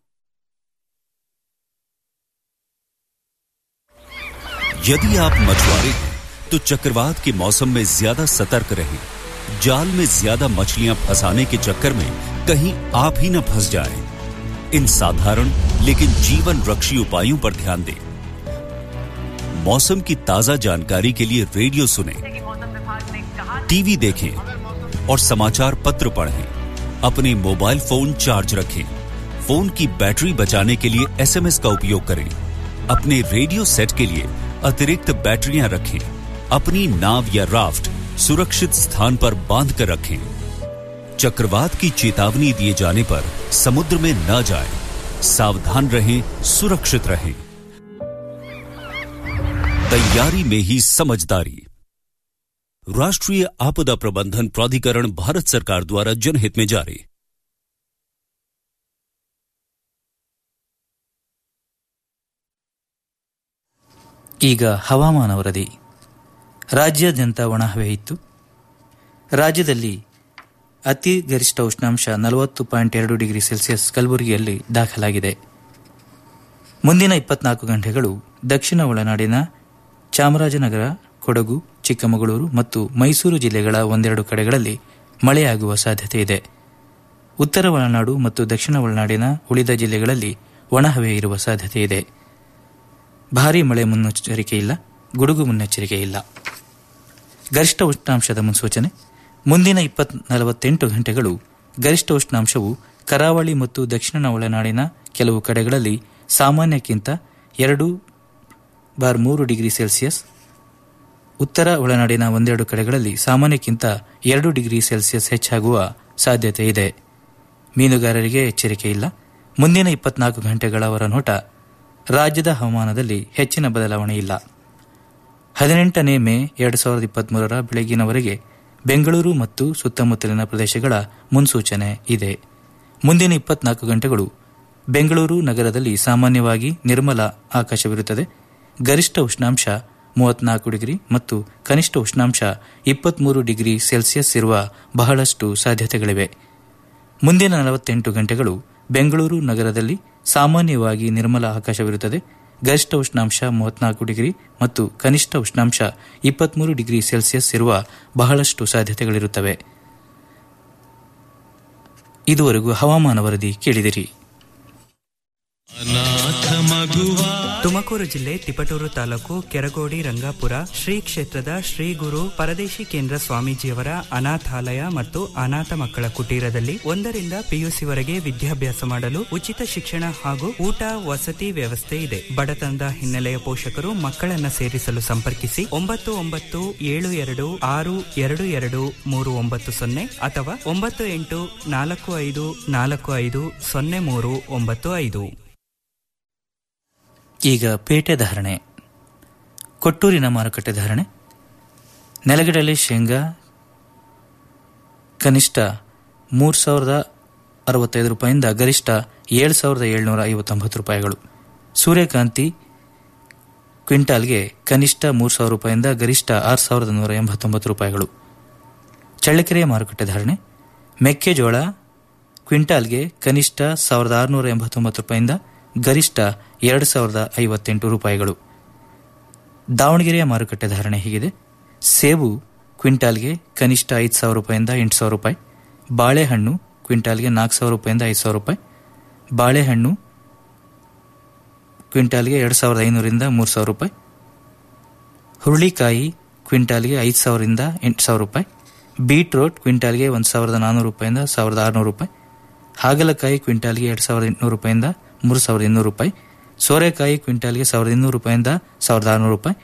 यदि आप मछुआरे हैं तो चक्रवात के मौसम में ज्यादा सतर्क रहें जाल में ज्यादा मछलियां फंसाने के चक्कर में कहीं आप ही न फंस जाएं। इन साधारण लेकिन जीवन रक्षी उपायों पर ध्यान दें मौसम की ताजा जानकारी के लिए रेडियो सुने टीवी देखें और समाचार पत्र पढ़ें अपने मोबाइल फोन चार्ज रखें फोन की बैटरी बचाने के लिए एसएमएस का उपयोग करें अपने रेडियो सेट के लिए अतिरिक्त बैटरियां रखें अपनी नाव या राफ्ट सुरक्षित स्थान पर बांध कर रखें चक्रवात की चेतावनी दिए जाने पर समुद्र में न जाएं, सावधान रहें सुरक्षित रहें तैयारी में ही समझदारी राष्ट्रीय आपदा प्रबंधन प्राधिकरण भारत सरकार द्वारा जनहित में जारी ಈಗ ಹವಾಮಾನ ವರದಿ ರಾಜ್ಯಾದ್ಯಂತ ಒಣಹವೆ ಇತ್ತು ರಾಜ್ಯದಲ್ಲಿ ಅತಿ ಗರಿಷ್ಠ ಉಷ್ಣಾಂಶ ನಲವತ್ತು ಪಾಯಿಂಟ್ ಎರಡು ಡಿಗ್ರಿ ಸೆಲ್ಸಿಯಸ್ ಕಲಬುರಗಿಯಲ್ಲಿ ದಾಖಲಾಗಿದೆ ಮುಂದಿನ ಇಪ್ಪತ್ನಾಲ್ಕು ಗಂಟೆಗಳು ದಕ್ಷಿಣ ಒಳನಾಡಿನ ಚಾಮರಾಜನಗರ ಕೊಡಗು ಚಿಕ್ಕಮಗಳೂರು ಮತ್ತು ಮೈಸೂರು ಜಿಲ್ಲೆಗಳ ಒಂದೆರಡು ಕಡೆಗಳಲ್ಲಿ ಮಳೆಯಾಗುವ ಸಾಧ್ಯತೆ ಇದೆ ಉತ್ತರ ಒಳನಾಡು ಮತ್ತು ದಕ್ಷಿಣ ಒಳನಾಡಿನ ಉಳಿದ ಜಿಲ್ಲೆಗಳಲ್ಲಿ ಒಣಹವೆ ಇರುವ ಸಾಧ್ಯತೆ ಇದೆ ಭಾರೀ ಮಳೆ ಮುನ್ನೆಚ್ಚರಿಕೆ ಇಲ್ಲ ಗುಡುಗು ಮುನ್ನೆಚ್ಚರಿಕೆ ಇಲ್ಲ ಗರಿಷ್ಠ ಉಷ್ಣಾಂಶದ ಮುನ್ಸೂಚನೆ ಮುಂದಿನ ಇಪ್ಪತ್ ನಲವತ್ತೆಂಟು ಗಂಟೆಗಳು ಗರಿಷ್ಠ ಉಷ್ಣಾಂಶವು ಕರಾವಳಿ ಮತ್ತು ದಕ್ಷಿಣ ಒಳನಾಡಿನ ಕೆಲವು ಕಡೆಗಳಲ್ಲಿ ಸಾಮಾನ್ಯಕ್ಕಿಂತ ಎರಡು ಬಾರ್ ಮೂರು ಡಿಗ್ರಿ ಸೆಲ್ಸಿಯಸ್ ಉತ್ತರ ಒಳನಾಡಿನ ಒಂದೆರಡು ಕಡೆಗಳಲ್ಲಿ ಸಾಮಾನ್ಯಕ್ಕಿಂತ ಎರಡು ಡಿಗ್ರಿ ಸೆಲ್ಸಿಯಸ್ ಹೆಚ್ಚಾಗುವ ಸಾಧ್ಯತೆ ಇದೆ ಮೀನುಗಾರರಿಗೆ ಎಚ್ಚರಿಕೆ ಇಲ್ಲ ಮುಂದಿನ ಇಪ್ಪತ್ನಾಲ್ಕು ಗಂಟೆಗಳ ಹೊರನೋಟ ರಾಜ್ಯದ ಹವಾಮಾನದಲ್ಲಿ ಹೆಚ್ಚಿನ ಬದಲಾವಣೆ ಇಲ್ಲ ಹದಿನೆಂಟನೇ ಮೇ ಎರಡು ಸಾವಿರದ ಇಪ್ಪತ್ಮೂರರ ಬೆಳಗಿನವರೆಗೆ ಬೆಂಗಳೂರು ಮತ್ತು ಸುತ್ತಮುತ್ತಲಿನ ಪ್ರದೇಶಗಳ ಮುನ್ಸೂಚನೆ ಇದೆ ಮುಂದಿನ ಇಪ್ಪತ್ನಾಲ್ಕು ಗಂಟೆಗಳು ಬೆಂಗಳೂರು ನಗರದಲ್ಲಿ ಸಾಮಾನ್ಯವಾಗಿ ನಿರ್ಮಲ ಆಕಾಶವಿರುತ್ತದೆ ಗರಿಷ್ಠ ಉಷ್ಣಾಂಶ ಮೂವತ್ನಾಲ್ಕು ಡಿಗ್ರಿ ಮತ್ತು ಕನಿಷ್ಠ ಉಷ್ಣಾಂಶ ಇಪ್ಪತ್ಮೂರು ಡಿಗ್ರಿ ಸೆಲ್ಸಿಯಸ್ ಇರುವ ಬಹಳಷ್ಟು ಸಾಧ್ಯತೆಗಳಿವೆ ಮುಂದಿನ ನಲವತ್ತೆಂಟು ಗಂಟೆಗಳು ಬೆಂಗಳೂರು ನಗರದಲ್ಲಿ ಸಾಮಾನ್ಯವಾಗಿ ನಿರ್ಮಲ ಆಕಾಶವಿರುತ್ತದೆ ಗರಿಷ್ಠ ಉಷ್ಣಾಂಶ ಮೂವತ್ನಾಲ್ಕು ಡಿಗ್ರಿ ಮತ್ತು ಕನಿಷ್ಠ ಉಷ್ಣಾಂಶ ಇಪ್ಪತ್ಮೂರು ಡಿಗ್ರಿ ಸೆಲ್ಸಿಯಸ್ ಇರುವ ಬಹಳಷ್ಟು ಸಾಧ್ಯತೆಗಳಿರುತ್ತವೆ ಇದುವರೆಗೂ ಹವಾಮಾನ ವರದಿ ಕೇಳಿದಿರಿ ತುಮಕೂರು ಜಿಲ್ಲೆ ತಿಪಟೂರು ತಾಲೂಕು ಕೆರಗೋಡಿ ರಂಗಾಪುರ ಶ್ರೀ ಕ್ಷೇತ್ರದ ಶ್ರೀ ಗುರು ಪರದೇಶಿ ಕೇಂದ್ರ ಸ್ವಾಮೀಜಿಯವರ ಅನಾಥಾಲಯ ಮತ್ತು ಅನಾಥ ಮಕ್ಕಳ ಕುಟೀರದಲ್ಲಿ ಒಂದರಿಂದ ಪಿಯುಸಿವರೆಗೆ ವಿದ್ಯಾಭ್ಯಾಸ ಮಾಡಲು ಉಚಿತ ಶಿಕ್ಷಣ ಹಾಗೂ ಊಟ ವಸತಿ ವ್ಯವಸ್ಥೆ ಇದೆ ಬಡತನದ ಹಿನ್ನೆಲೆಯ ಪೋಷಕರು ಮಕ್ಕಳನ್ನ ಸೇರಿಸಲು ಸಂಪರ್ಕಿಸಿ ಒಂಬತ್ತು ಒಂಬತ್ತು ಏಳು ಎರಡು ಆರು ಎರಡು ಎರಡು ಮೂರು ಒಂಬತ್ತು ಸೊನ್ನೆ ಅಥವಾ ಒಂಬತ್ತು ಎಂಟು ನಾಲ್ಕು ಐದು ನಾಲ್ಕು ಐದು ಸೊನ್ನೆ ಮೂರು ಒಂಬತ್ತು ಐದು ಈಗ ಪೇಟೆ ಧಾರಣೆ ಕೊಟ್ಟೂರಿನ ಮಾರುಕಟ್ಟೆ ಧಾರಣೆ ನೆಲಗಡಲೆ ಶೇಂಗಾ ಕನಿಷ್ಠ ಮೂರು ಸಾವಿರದ ಅರವತ್ತೈದು ರೂಪಾಯಿಂದ ಗರಿಷ್ಠ ಏಳು ಸಾವಿರದ ಏಳ್ನೂರ ಐವತ್ತೊಂಬತ್ತು ರೂಪಾಯಿಗಳು ಸೂರ್ಯಕಾಂತಿ ಕ್ವಿಂಟಾಲ್ಗೆ ಕನಿಷ್ಠ ಮೂರು ಸಾವಿರ ರೂಪಾಯಿಂದ ಗರಿಷ್ಠ ಆರು ಸಾವಿರದ ನೂರ ಎಂಬತ್ತೊಂಬತ್ತು ರೂಪಾಯಿಗಳು ಚಳ್ಳಕೆರೆಯ ಮಾರುಕಟ್ಟೆ ಧಾರಣೆ ಮೆಕ್ಕೆಜೋಳ ಕ್ವಿಂಟಾಲ್ಗೆ ಕನಿಷ್ಠ ಸಾವಿರದ ಆರುನೂರ ಎಂಬತ್ತೊಂಬತ್ತು ರೂಪಾಯಿಂದ ಗರಿಷ್ಠ ಎರಡು ಸಾವಿರದ ಐವತ್ತೆಂಟು ರೂಪಾಯಿಗಳು ದಾವಣಗೆರೆಯ ಮಾರುಕಟ್ಟೆ ಧಾರಣೆ ಹೀಗಿದೆ ಸೇಬು ಕ್ವಿಂಟಾಲ್ಗೆ ಕನಿಷ್ಠ ಐದು ಸಾವಿರ ರೂಪಾಯಿಂದ ಎಂಟು ಸಾವಿರ ರೂಪಾಯಿ ಬಾಳೆಹಣ್ಣು ಕ್ವಿಂಟಾಲ್ಗೆ ನಾಲ್ಕು ಸಾವಿರ ರೂಪಾಯಿಂದ ಐದು ಸಾವಿರ ರೂಪಾಯಿ ಬಾಳೆಹಣ್ಣು ಕ್ವಿಂಟಾಲ್ಗೆ ಎರಡು ಸಾವಿರದ ಐನೂರಿಂದ ಮೂರು ಸಾವಿರ ರೂಪಾಯಿ ಹುರುಳಿಕಾಯಿ ಕ್ವಿಂಟಾಲ್ಗೆ ಐದು ಸಾವಿರದಿಂದ ಎಂಟು ಸಾವಿರ ರೂಪಾಯಿ ಬೀಟ್ರೋಟ್ ಕ್ವಿಂಟಾಲ್ಗೆ ಒಂದು ಸಾವಿರದ ನಾನ್ನೂರು ರೂಪಾಯಿಂದ ಸಾವಿರದ ಆರುನೂರು ರೂಪಾಯಿ ಹಾಗಲಕಾಯಿ ಕ್ವಿಂಟಾಲ್ಗೆ ಎರಡು ಸಾವಿರದ ಎಂಟುನೂರು ರೂಪಾಯಿಂದ ಮೂರು ಸಾವಿರದ ಇನ್ನೂರು ರೂಪಾಯಿ ಸೋರೆಕಾಯಿ ಕ್ವಿಂಟಾಲ್ಗೆ ಸಾವಿರದ ಇನ್ನೂರು ರೂಪಾಯಿಂದ ಸಾವಿರದ ಆರುನೂರು ರೂಪಾಯಿ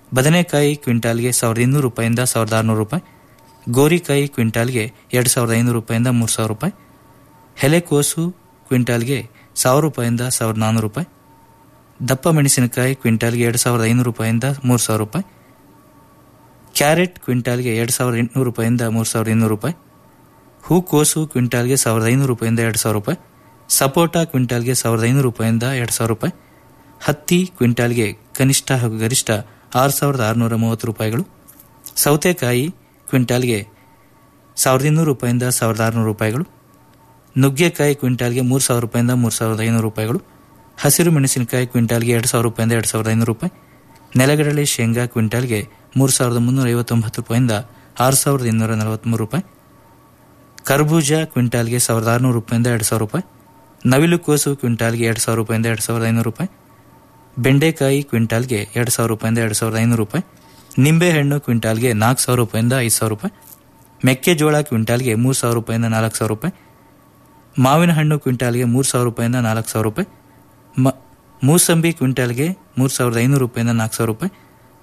ಬದನೆಕಾಯಿ ಕ್ವಿಂಟಾಲ್ಗೆ ಸಾವಿರದ ಇನ್ನೂರು ರೂಪಾಯಿಂದ ಸಾವಿರದ ಆರುನೂರು ರೂಪಾಯಿ ಗೋರಿಕಾಯಿ ಕ್ವಿಂಟಾಲ್ಗೆ ಎರಡು ಸಾವಿರದ ಐನೂರು ರೂಪಾಯಿಂದ ಮೂರು ಸಾವಿರ ರೂಪಾಯಿ ಎಲೆಕೋಸು ಕ್ವಿಂಟಾಲ್ಗೆ ಸಾವಿರ ರೂಪಾಯಿಂದ ಸಾವಿರದ ನಾನ್ನೂರು ರೂಪಾಯಿ ದಪ್ಪ ಮೆಣಸಿನಕಾಯಿ ಕ್ವಿಂಟಾಲ್ಗೆ ಎರಡು ಸಾವಿರದ ಐನೂರು ರೂಪಾಯಿಂದ ಮೂರು ಸಾವಿರ ರೂಪಾಯಿ ಕ್ಯಾರೆಟ್ ಕ್ವಿಂಟಾಲ್ಗೆ ಎರಡು ಸಾವಿರದ ಎಂಟುನೂರು ರೂಪಾಯಿಂದ ಮೂರು ಸಾವಿರದ ಇನ್ನೂರು ರೂಪಾಯಿ ಹೂಕೋಸು ಕ್ವಿಂಟಾಲ್ಗೆ ಸಾವಿರದ ಐನೂರು ರೂಪಾಯಿಂದ ಎರಡು ಸಾವಿರ ರೂಪಾಯಿ ಸಪೋಟ ಕ್ವಿಂಟಾಲ್ಗೆ ಸಾವಿರದ ಐನೂರು ರೂಪಾಯಿಂದ ಎರಡು ಸಾವಿರ ರೂಪಾಯಿ ಹತ್ತಿ ಕ್ವಿಂಟಾಲ್ಗೆ ಕನಿಷ್ಠ ಹಾಗೂ ಗರಿಷ್ಠ ಆರು ಸಾವಿರದ ಆರುನೂರ ಮೂವತ್ತು ರೂಪಾಯಿಗಳು ಸೌತೆಕಾಯಿ ಕ್ವಿಂಟಾಲ್ಗೆ ಸಾವಿರದ ಇನ್ನೂರು ರೂಪಾಯಿಂದ ಸಾವಿರದ ಆರುನೂರು ರೂಪಾಯಿಗಳು ನುಗ್ಗೆಕಾಯಿ ಕ್ವಿಂಟಾಲ್ಗೆ ಮೂರು ಸಾವಿರ ರೂಪಾಯಿಂದ ಮೂರು ಸಾವಿರದ ಐನೂರು ರೂಪಾಯಿಗಳು ಹಸಿರು ಮೆಣಸಿನಕಾಯಿ ಕ್ವಿಂಟಾಲ್ಗೆ ಎರಡು ಸಾವಿರ ರೂಪಾಯಿಂದ ಎರಡು ಸಾವಿರದ ಐನೂರು ರೂಪಾಯಿ ನೆಲಗಡಲೆ ಶೇಂಗಾ ಕ್ವಿಂಟಾಲ್ಗೆ ಮೂರು ಸಾವಿರದ ಮುನ್ನೂರ ಐವತ್ತೊಂಬತ್ತು ರೂಪಾಯಿಂದ ಆರು ಸಾವಿರದ ಇನ್ನೂರ ನಲವತ್ತ್ಮೂರು ರೂಪಾಯಿ ಕರ್ಬೂಜ ಕ್ವಿಂಟಾಲ್ಗೆ ಸಾವಿರದ ಆರುನೂರು ರೂಪಾಯಿಂದ ಎರಡು ಸಾವಿರ ರೂಪಾಯಿ ನವಿಲು ಕೋಸು ಕ್ವಿಂಟಾಲ್ಗೆ ಎರಡು ಸಾವಿರ ರೂಪಾಯಿಂದ ಎರಡು ಸಾವಿರದ ಐನೂರು ರೂಪಾಯಿ ಬೆಂಡೆಕಾಯಿ ಕ್ವಿಂಟಾಲ್ಗೆ ಎರಡು ಸಾವಿರ ರೂಪಾಯಿಂದ ಎರಡು ಸಾವಿರದ ಐನೂರು ರೂಪಾಯಿ ನಿಂಬೆಹಣ್ಣು ಕ್ವಿಂಟಾಲ್ಗೆ ನಾಲ್ಕು ಸಾವಿರ ರೂಪಾಯಿಂದ ಐದು ಸಾವಿರ ರೂಪಾಯಿ ಮೆಕ್ಕೆಜೋಳ ಕ್ವಿಂಟಾಲ್ಗೆ ಮೂರು ಸಾವಿರ ರೂಪಾಯಿಂದ ನಾಲ್ಕು ಸಾವಿರ ರೂಪಾಯಿ ಮಾವಿನ ಹಣ್ಣು ಕ್ವಿಂಟಾಲ್ಗೆ ಮೂರು ಸಾವಿರ ರೂಪಾಯಿಂದ ನಾಲ್ಕು ಸಾವಿರ ರೂಪಾಯಿ ಮ ಮೂಸಂಬಿ ಕ್ವಿಂಟಾಲ್ಗೆ ಮೂರು ಸಾವಿರದ ಐನೂರು ರೂಪಾಯಿಂದ ನಾಲ್ಕು ಸಾವಿರ ರೂಪಾಯಿ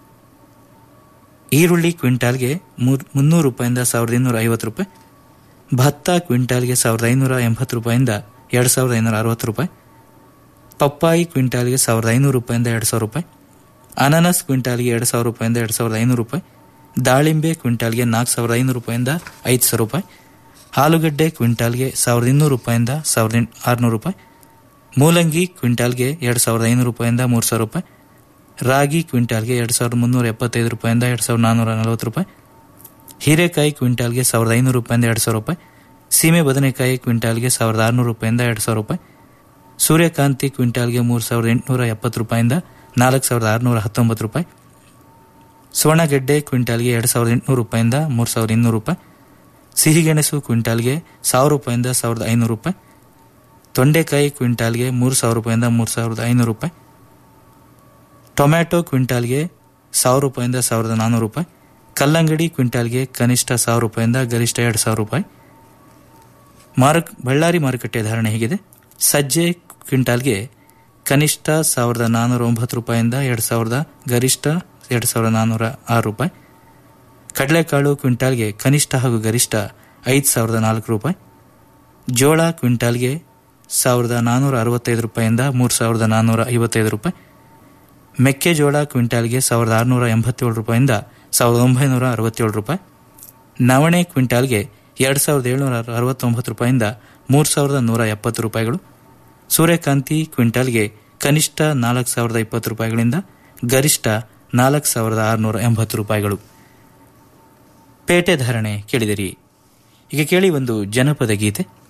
ಈರುಳ್ಳಿ ಕ್ವಿಂಟಾಲ್ಗೆ ಮೂರ್ ಮುನ್ನೂರು ರೂಪಾಯಿಂದ ಸಾವಿರದ ಇನ್ನೂರ ಐವತ್ತು ರೂಪಾಯಿ ಭತ್ತ ಕ್ವಿಂಟಾಲ್ಗೆ ಸಾವಿರದ ಐನೂರ ಎಂಬತ್ತು ರೂಪಾಯಿಂದ ಎರಡು ಸಾವಿರದ ಐನೂರ ಅರವತ್ತು ರೂಪಾಯಿ ಪಪ್ಪಾಯಿ ಕ್ವಿಂಟಾಲ್ಗೆ ಸಾವಿರದ ಐನೂರು ರೂಪಾಯಿಂದ ಎರಡು ಸಾವಿರ ರೂಪಾಯಿ ಅನಾನಸ್ ಕ್ವಿಂಟಾಲ್ಗೆ ಎರಡು ಸಾವಿರ ರೂಪಾಯಿಂದ ಎರಡು ಸಾವಿರದ ಐನೂರು ರೂಪಾಯಿ ದಾಳಿಂಬೆ ಕ್ವಿಂಟಾಲ್ಗೆ ನಾಲ್ಕು ಸಾವಿರದ ಐನೂರು ರೂಪಾಯಿಂದ ಐದು ಸಾವಿರ ರೂಪಾಯಿ ಆಲೂಗಡ್ಡೆ ಕ್ವಿಂಟಾಲ್ಗೆ ಸಾವಿರದ ಇನ್ನೂರು ರೂಪಾಯಿಂದ ಸಾವಿರದ ಆರುನೂರು ರೂಪಾಯಿ ಮೂಲಂಗಿ ಕ್ವಿಂಟಾಲ್ಗೆ ಎರಡು ಸಾವಿರದ ಐನೂರು ರೂಪಾಯಿಂದ ಮೂರು ಸಾವಿರ ರೂಪಾಯಿ ರಾಗಿ ಕ್ವಿಂಟಾಲ್ಗೆ ಎರಡು ಸಾವಿರದ ಮುನ್ನೂರ ಎಪ್ಪತ್ತೈದು ರೂಪಾಯಿಂದ ಎರಡು ಸಾವಿರದ ನಾನ್ನೂರ ನಲವತ್ತು ರೂಪಾಯಿ ಹೀರೆಕಾಯಿ ಕ್ವಿಂಟಾಲ್ಗೆ ಸಾವಿರದ ಐನೂರು ರೂಪಾಯಿಂದ ಎರಡು ಸಾವಿರ ರೂಪಾಯಿ ಸೀಮೆ ಬದನೆಕಾಯಿ ಕ್ವಿಂಟಾಲ್ಗೆ ಸಾವಿರದ ಆರುನೂರು ರೂಪಾಯಿಂದ ಎರಡು ಸಾವಿರ ರೂಪಾಯಿ ಸೂರ್ಯಕಾಂತಿ ಕ್ವಿಂಟಾಲ್ಗೆ ಮೂರು ಸಾವಿರದ ಎಂಟುನೂರ ಎಪ್ಪತ್ತು ರೂಪಾಯಿಂದ ನಾಲ್ಕು ಸಾವಿರದ ಆರುನೂರ ಹತ್ತೊಂಬತ್ತು ರೂಪಾಯಿ ಸುವರ್ಣಗೆಡ್ಡೆ ಕ್ವಿಂಟಾಲ್ಗೆ ಎರಡು ಸಾವಿರದ ಎಂಟುನೂರು ರೂಪಾಯಿಂದ ಮೂರು ಸಾವಿರದ ಇನ್ನೂರು ರೂಪಾಯಿ ಸಿಹಿಗೆಣಸು ಕ್ವಿಂಟಾಲ್ಗೆ ಸಾವಿರ ರೂಪಾಯಿಂದ ಸಾವಿರದ ಐನೂರು ರೂಪಾಯಿ ತೊಂಡೆಕಾಯಿ ಕ್ವಿಂಟಾಲ್ಗೆ ಮೂರು ಸಾವಿರ ರೂಪಾಯಿಂದ ಮೂರು ಸಾವಿರದ ಐನೂರು ರೂಪಾಯಿ ಟೊಮ್ಯಾಟೊ ಕ್ವಿಂಟಾಲ್ಗೆ ಸಾವಿರ ರೂಪಾಯಿಂದ ಸಾವಿರದ ನಾನ್ನೂರು ರೂಪಾಯಿ ಕಲ್ಲಂಗಡಿ ಕ್ವಿಂಟಾಲ್ಗೆ ಕನಿಷ್ಠ ಸಾವಿರ ರೂಪಾಯಿಂದ ಗರಿಷ್ಠ ಎರಡು ಸಾವಿರ ರೂಪಾಯಿ ಮಾರುಕ್ ಬಳ್ಳಾರಿ ಮಾರುಕಟ್ಟೆ ಧಾರಣೆ ಹೇಗಿದೆ ಸಜ್ಜೆ ಕ್ವಿಂಟಾಲ್ಗೆ ಕನಿಷ್ಠ ಸಾವಿರದ ನಾನ್ನೂರ ಒಂಬತ್ತು ರೂಪಾಯಿಂದ ಎರಡು ಸಾವಿರದ ಗರಿಷ್ಠ ಎರಡು ಸಾವಿರದ ನಾನ್ನೂರ ಆರು ರೂಪಾಯಿ ಕಡಲೆಕಾಳು ಕ್ವಿಂಟಾಲ್ಗೆ ಕನಿಷ್ಠ ಹಾಗೂ ಗರಿಷ್ಠ ಐದು ಸಾವಿರದ ನಾಲ್ಕು ರೂಪಾಯಿ ಜೋಳ ಕ್ವಿಂಟಾಲ್ಗೆ ಸಾವಿರದ ನಾನ್ನೂರ ಅರವತ್ತೈದು ರೂಪಾಯಿಂದ ಮೂರು ಸಾವಿರದ ನಾನ್ನೂರ ಐವತ್ತೈದು ರೂಪಾಯಿ ಮೆಕ್ಕೆಜೋಳ ಕ್ವಿಂಟಾಲ್ಗೆ ಸಾವಿರದ ಆರುನೂರ ಎಂಬತ್ತೇಳು ರೂಪಾಯಿಂದ ಸಾವಿರದ ಒಂಬೈನೂರ ಅರವತ್ತೇಳು ರೂಪಾಯಿ ನವಣೆ ಕ್ವಿಂಟಾಲ್ಗೆ ಎರಡು ಸಾವಿರದ ಏಳುನೂರ ಅರವತ್ತೊಂಬತ್ತು ರೂಪಾಯಿಂದ ಮೂರು ಸಾವಿರದ ನೂರ ಎಪ್ಪತ್ತು ರೂಪಾಯಿಗಳು ಸೂರ್ಯಕಾಂತಿ ಕ್ವಿಂಟಾಲ್ಗೆ ಕನಿಷ್ಠ ನಾಲ್ಕು ಸಾವಿರದ ಇಪ್ಪತ್ತು ರೂಪಾಯಿಗಳಿಂದ ಗರಿಷ್ಠ ನಾಲ್ಕು ಸಾವಿರದ ಆರುನೂರ ಎಂಬತ್ತು ರೂಪಾಯಿಗಳು ಪೇಟೆ ಧಾರಣೆ ಕೇಳಿದಿರಿ ಈಗ ಕೇಳಿ ಒಂದು ಜನಪದ ಗೀತೆ